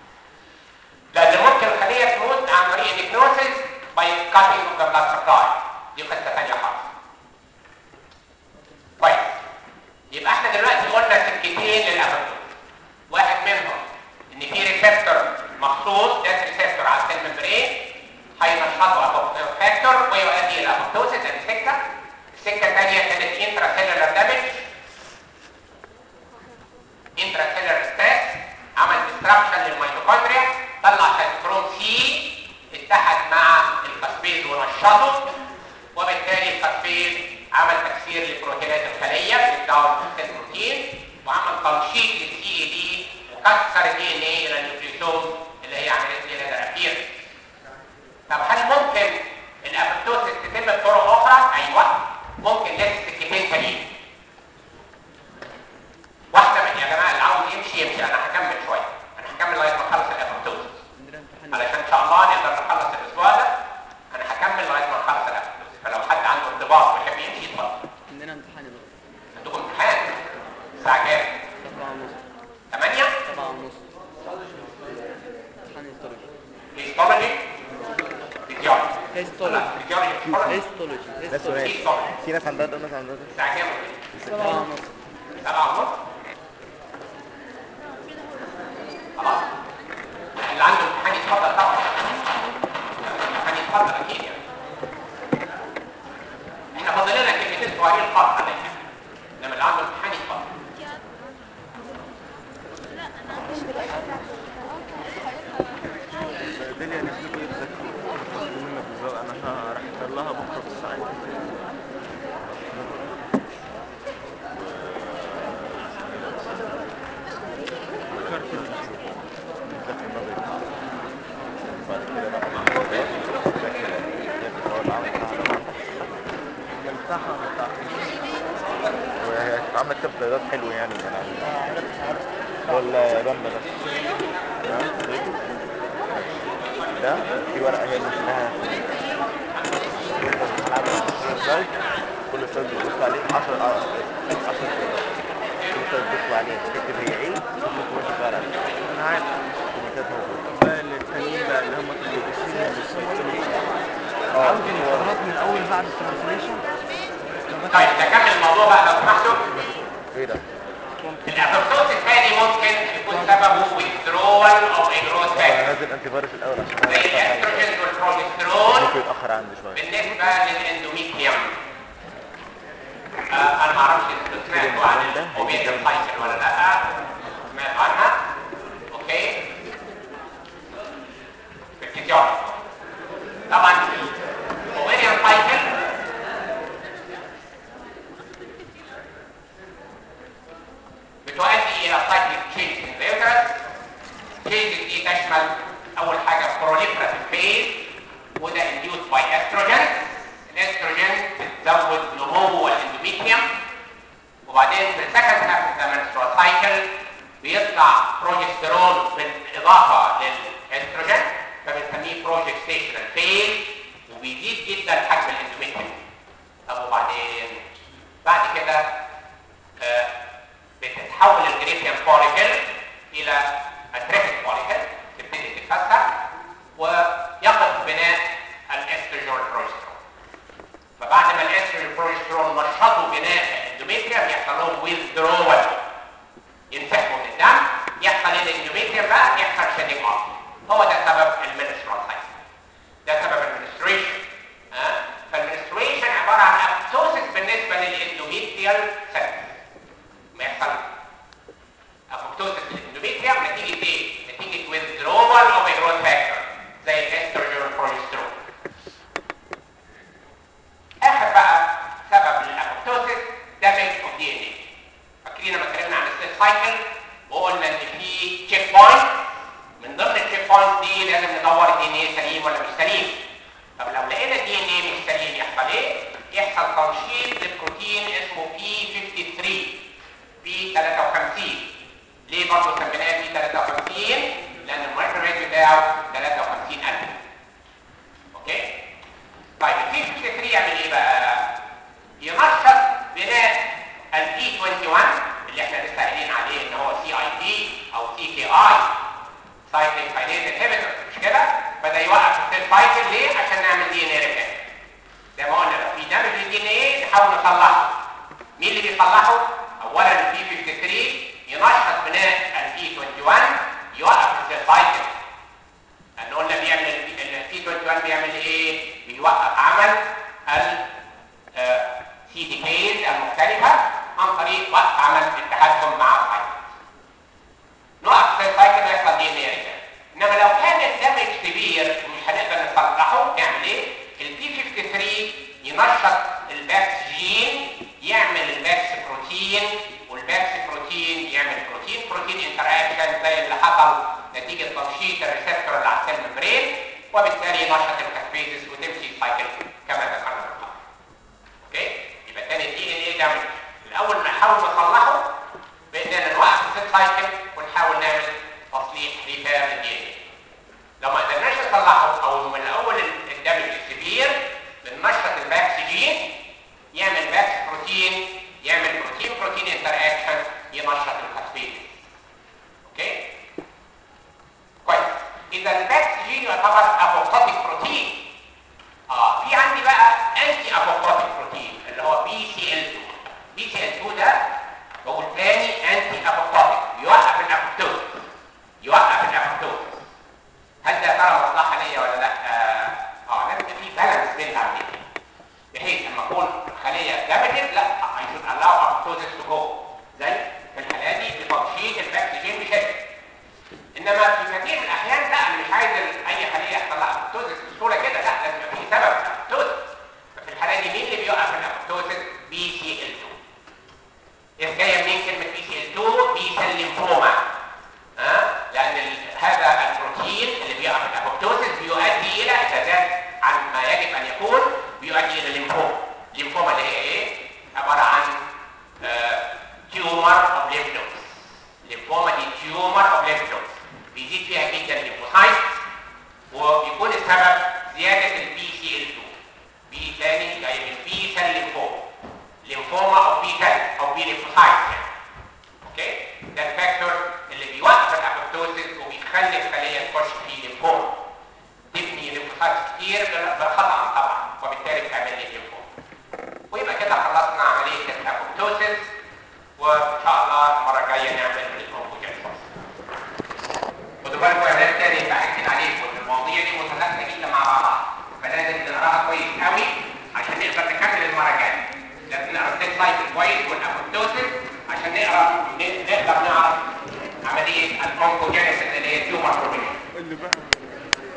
S1: لان ممكن الخليه تموت عن طريق النكروسيس باي كاتنج اوف ذا بلاد سبلاي دي قصه ثانيه خالص كويس يبقى احنا دلوقتي قلنا سكتين للابوبتوسيس واحد منهم ان في ريسبتور مخصوص ده ريسبتور على السيل ممبرين هينشطوا ابوبتوسيس فاكتور ويؤدي الى ابوبتوسيس ادي سكه السكه الثانيه كانت انترا سيلولار دامج انترا سيلولار ستريس عمل ديستراكشن للميتوكوندريا طلع سيتوكروم سي اتحد مع الفاسفيز ونشطه وبالتالي الفاسفيز عمل تكسير لبروتينات الخليه للداون سيل بروتين وعمل تنشيط للسي اي دي وكسر الدي ان اي الى النيوكليوسوم اللي هي عمليه لي لادر طب هل ممكن الابوبتوسيس تتم بطرق اخرى؟ ايوه ممكن لسه سكتين تانيين واحده من يا جماعه اللي عاوز يمشي يمشي انا هكمل شويه انا هكمل لغايه ما اخلص الابوبتوسيس علشان ان شاء الله نقدر نخلص الاسبوع ده انا هكمل لغايه ما نخلص الابوبتوسيس فلو حد عنده ارتباط ويحب يمشي يتفضل
S3: عندنا امتحان النهارده
S1: عندكم امتحان الساعه كام؟
S3: سبعة ونص
S1: 8
S3: سبعة ونص امتحان هيستولوجي
S1: هيستولوجي فيزيولوجي
S3: هيستولوجي
S1: فيزيولوجي هيستولوجي
S3: هيستولوجي
S2: ده سؤال
S1: هيستولوجي
S2: في ناس عندها ده وناس عندها ده
S1: الساعه كام؟
S3: سبعة ونص
S1: سبعة ونص خلاص اللي عنده امتحان يتفضل طبعا الامتحان يتفضل اكيد يعني احنا فاضل لنا كلمتين صغيرين خالص عليها انما اللي عنده امتحان يتفضل
S2: داليا نزلوا ايه تذاكروا منك بالظبط انا راح لها بكره في الساعه ذكرت نذاكر نظري
S3: بتاعها ما بتاعتش
S2: وهي كانت عامله كتاب بياضات حلو يعني كان عامل
S3: اه عرفت عرفت
S2: اللي هو الرمله ده ده في ورقه هي اللي اسمها سلايد كل سلايد بتبص عليه 10 10 سلايد كل سلايد بتبص عليه تكتب هي ايه وتكتب وانت بقى
S3: انا عارف
S2: الكومنتات موجوده
S3: طب بقى التانيين بقى اللي هم التلفزيون والسايتين
S2: اه
S3: عاوز الاختيارات من اول بعد الترانسليشن
S1: طيب نكمل الموضوع بقى لو سمحتوا
S2: ايه ده؟
S1: الابوبتوز الثاني ممكن يكون سببه withdrawal of a growth
S2: طب
S1: factor
S2: انا نازل انتي فيروس الاول عشان
S1: زي الاستروجين والبروجسترون
S2: ممكن يتاخر عندي شويه
S1: بالنسبة للاندوميتريوم آه انا ما اعرفش انتوا سمعتوا عن الاوبيريان سايكل ولا لا سمعتوا عنها اوكي في الفيزيولوجي طبعا الاوبيريان سايكل بتؤدي الى سايكل تشينج ان ذا يوترس تشينج دي تشمل اول حاجه proliferative phase وده induced by estrogen الاستروجين بتزود نمو الاندوميتريوم وبعدين في السكند هاف اوف ذا menstrual cycle بيطلع بروجسترون بالاضافه للاستروجين فبنسميه بروجستيشنال فيز وبيزيد جدا حجم الاندوميتريوم طب وبعدين بعد كده آه، بتتحول الجريفيان فوليكل الى اتريفيك فوليكل تبتدي تتفسح ويقف بناء الاستروجين والبروجسترون فبعد ما الاستروجين والبروجسترون نشطوا بناء الاندوميتريوم يحصل لهم withdrawal ينسحبوا من الدم يحصل الاندوميتريوم بقى يحصل شيدنج اوف هو ده سبب المنسترال سايكل ده سبب المنستريشن ها فالمنستريشن عباره عن ابتوسس بالنسبه للاندوميتريال سيلز ما يحصل ابوبتوسس للاندوميتريوم نتيجه ايه؟ نتيجه withdrawal of a growth factor زي الاستروجين والبروجسترون اخر بقى سبب للابوبتوسس damage of DNA فاكرين لما اتكلمنا عن السيل سايكل وقلنا ان في تشيك بوينت من ضمن التشيك بوينت دي لازم ندور الدي ان ايه سليم ولا مش سليم طب لو لقينا الدي ان ايه مش سليم يحصل ايه؟ يحصل تنشيط لبروتين اسمه بي 53 بي 53 ليه برضه سميناه بي 53 لان المايكروويف بتاعه 53000 اوكي طيب البي 53 يعمل ايه بقى ينشط بناء البي 21 اللي احنا لسه قايلين عليه ان هو سي اي بي او سي كي اي سايكليك كاينيز انهبيتور مش كده فده يوقف السيل سايكل ليه عشان نعمل دي ان اي ريبير زي ما قلنا لو في دامج للدي ان ايه نحاول نصلحه مين اللي بيصلحه اولا البي 53 ينشط بناء البي 21 يوقف السيل سايكل لان قلنا بيعمل البي 21 بيعمل ايه بيوقف عمل ال سي دي كيز المختلفه عن طريق وقف عمل اتحادهم مع السايكل نوقف السيل سايكل ويحصل دي ان ايه انما لو كان الدمج كبير ومش هنقدر نصلحه نعمل ايه البي 53 ينشط الباكس جين يعمل الباكس بروتين والباكس بروتين يعمل بروتين بروتين انتر اكشن زي اللي حصل نتيجه تنشيط الريسبتور اللي على السيل ممبرين وبالتالي ينشط الكاسبيزس وتمشي السايكل كما ذكرنا من قبل اوكي يبقى تاني الدي ان ايه دامج الاول نحاول نصلحه باننا نوقف السيل سايكل ونحاول نعمل تصليح ريبير للدي ان ايه لو ما قدرناش نصلحه او من الاول الدمج الكبير بننشط الباكس جين يعمل باكس بروتين يعمل بروتين بروتين انتر اكشن ينشط الكاسبيد اوكي كويس اذا الباكس جين يعتبر ابوبتوتيك بروتين اه في عندي بقى انتي ابوبتوتيك بروتين اللي هو بي سي ال 2 بي سي ال 2 ده بقول تاني انتي ابوبتوتيك يوقف الابوبتوز يوقف الابوبتوز هل ده ترى مصلحه ليا ولا لا؟ اه, آه لازم يبقى في بالانس بين العمليتين بحيث لما اكون الخليه دمجت لا I should allow apoptosis to go زي في الحاله دي بتنشيط الباكتيريا بشكل انما في كثير من الاحيان لا انا مش عايز ال- اي خليه يحصل لها apoptosis بسهوله كده لا لازم يبقى في سبب apoptosis ففي الحاله دي مين اللي بيوقف الابوبتوسيس؟ بي سي ال 2 جايه منين كلمه بي سي ال 2 بي سيل ليمفوما ها لان ال- هذا البروتين اللي بيقع في الابوبتوسيس بيؤدي الى اذا زاد عن ما يجب ان يكون بيؤدي الى الليمفوما الليمفوما اللي هي ليمفوما او بي سيل او بي ليمفوسايت يعني اوكي ده الفاكتور اللي بيوقف الابوبتوسيس وبيخلي الخليه تخش في ليمفوما تبني ليمفوسايت كتير بال- بالخطا طبعا وبالتالي بتعمل لي ليمفوما ويبقى كده خلصنا عمليه الابوبتوسيس وان شاء الله المره الجايه نعمل الاونكوجينيسيس خدوا بالكم يا ناس تاني باكد عليكم ان المواضيع دي متداخله جدا مع بعضها فلازم نقراها كويس قوي عشان نقدر نكمل المره الجايه لازم نقرا السيل سايكل كويس والابوبتوسيس عشان نقرا ن- نقدر نعرف عمليه الاونكوجينيسيس اللي هي التيومر فورميشن
S3: اللي بقى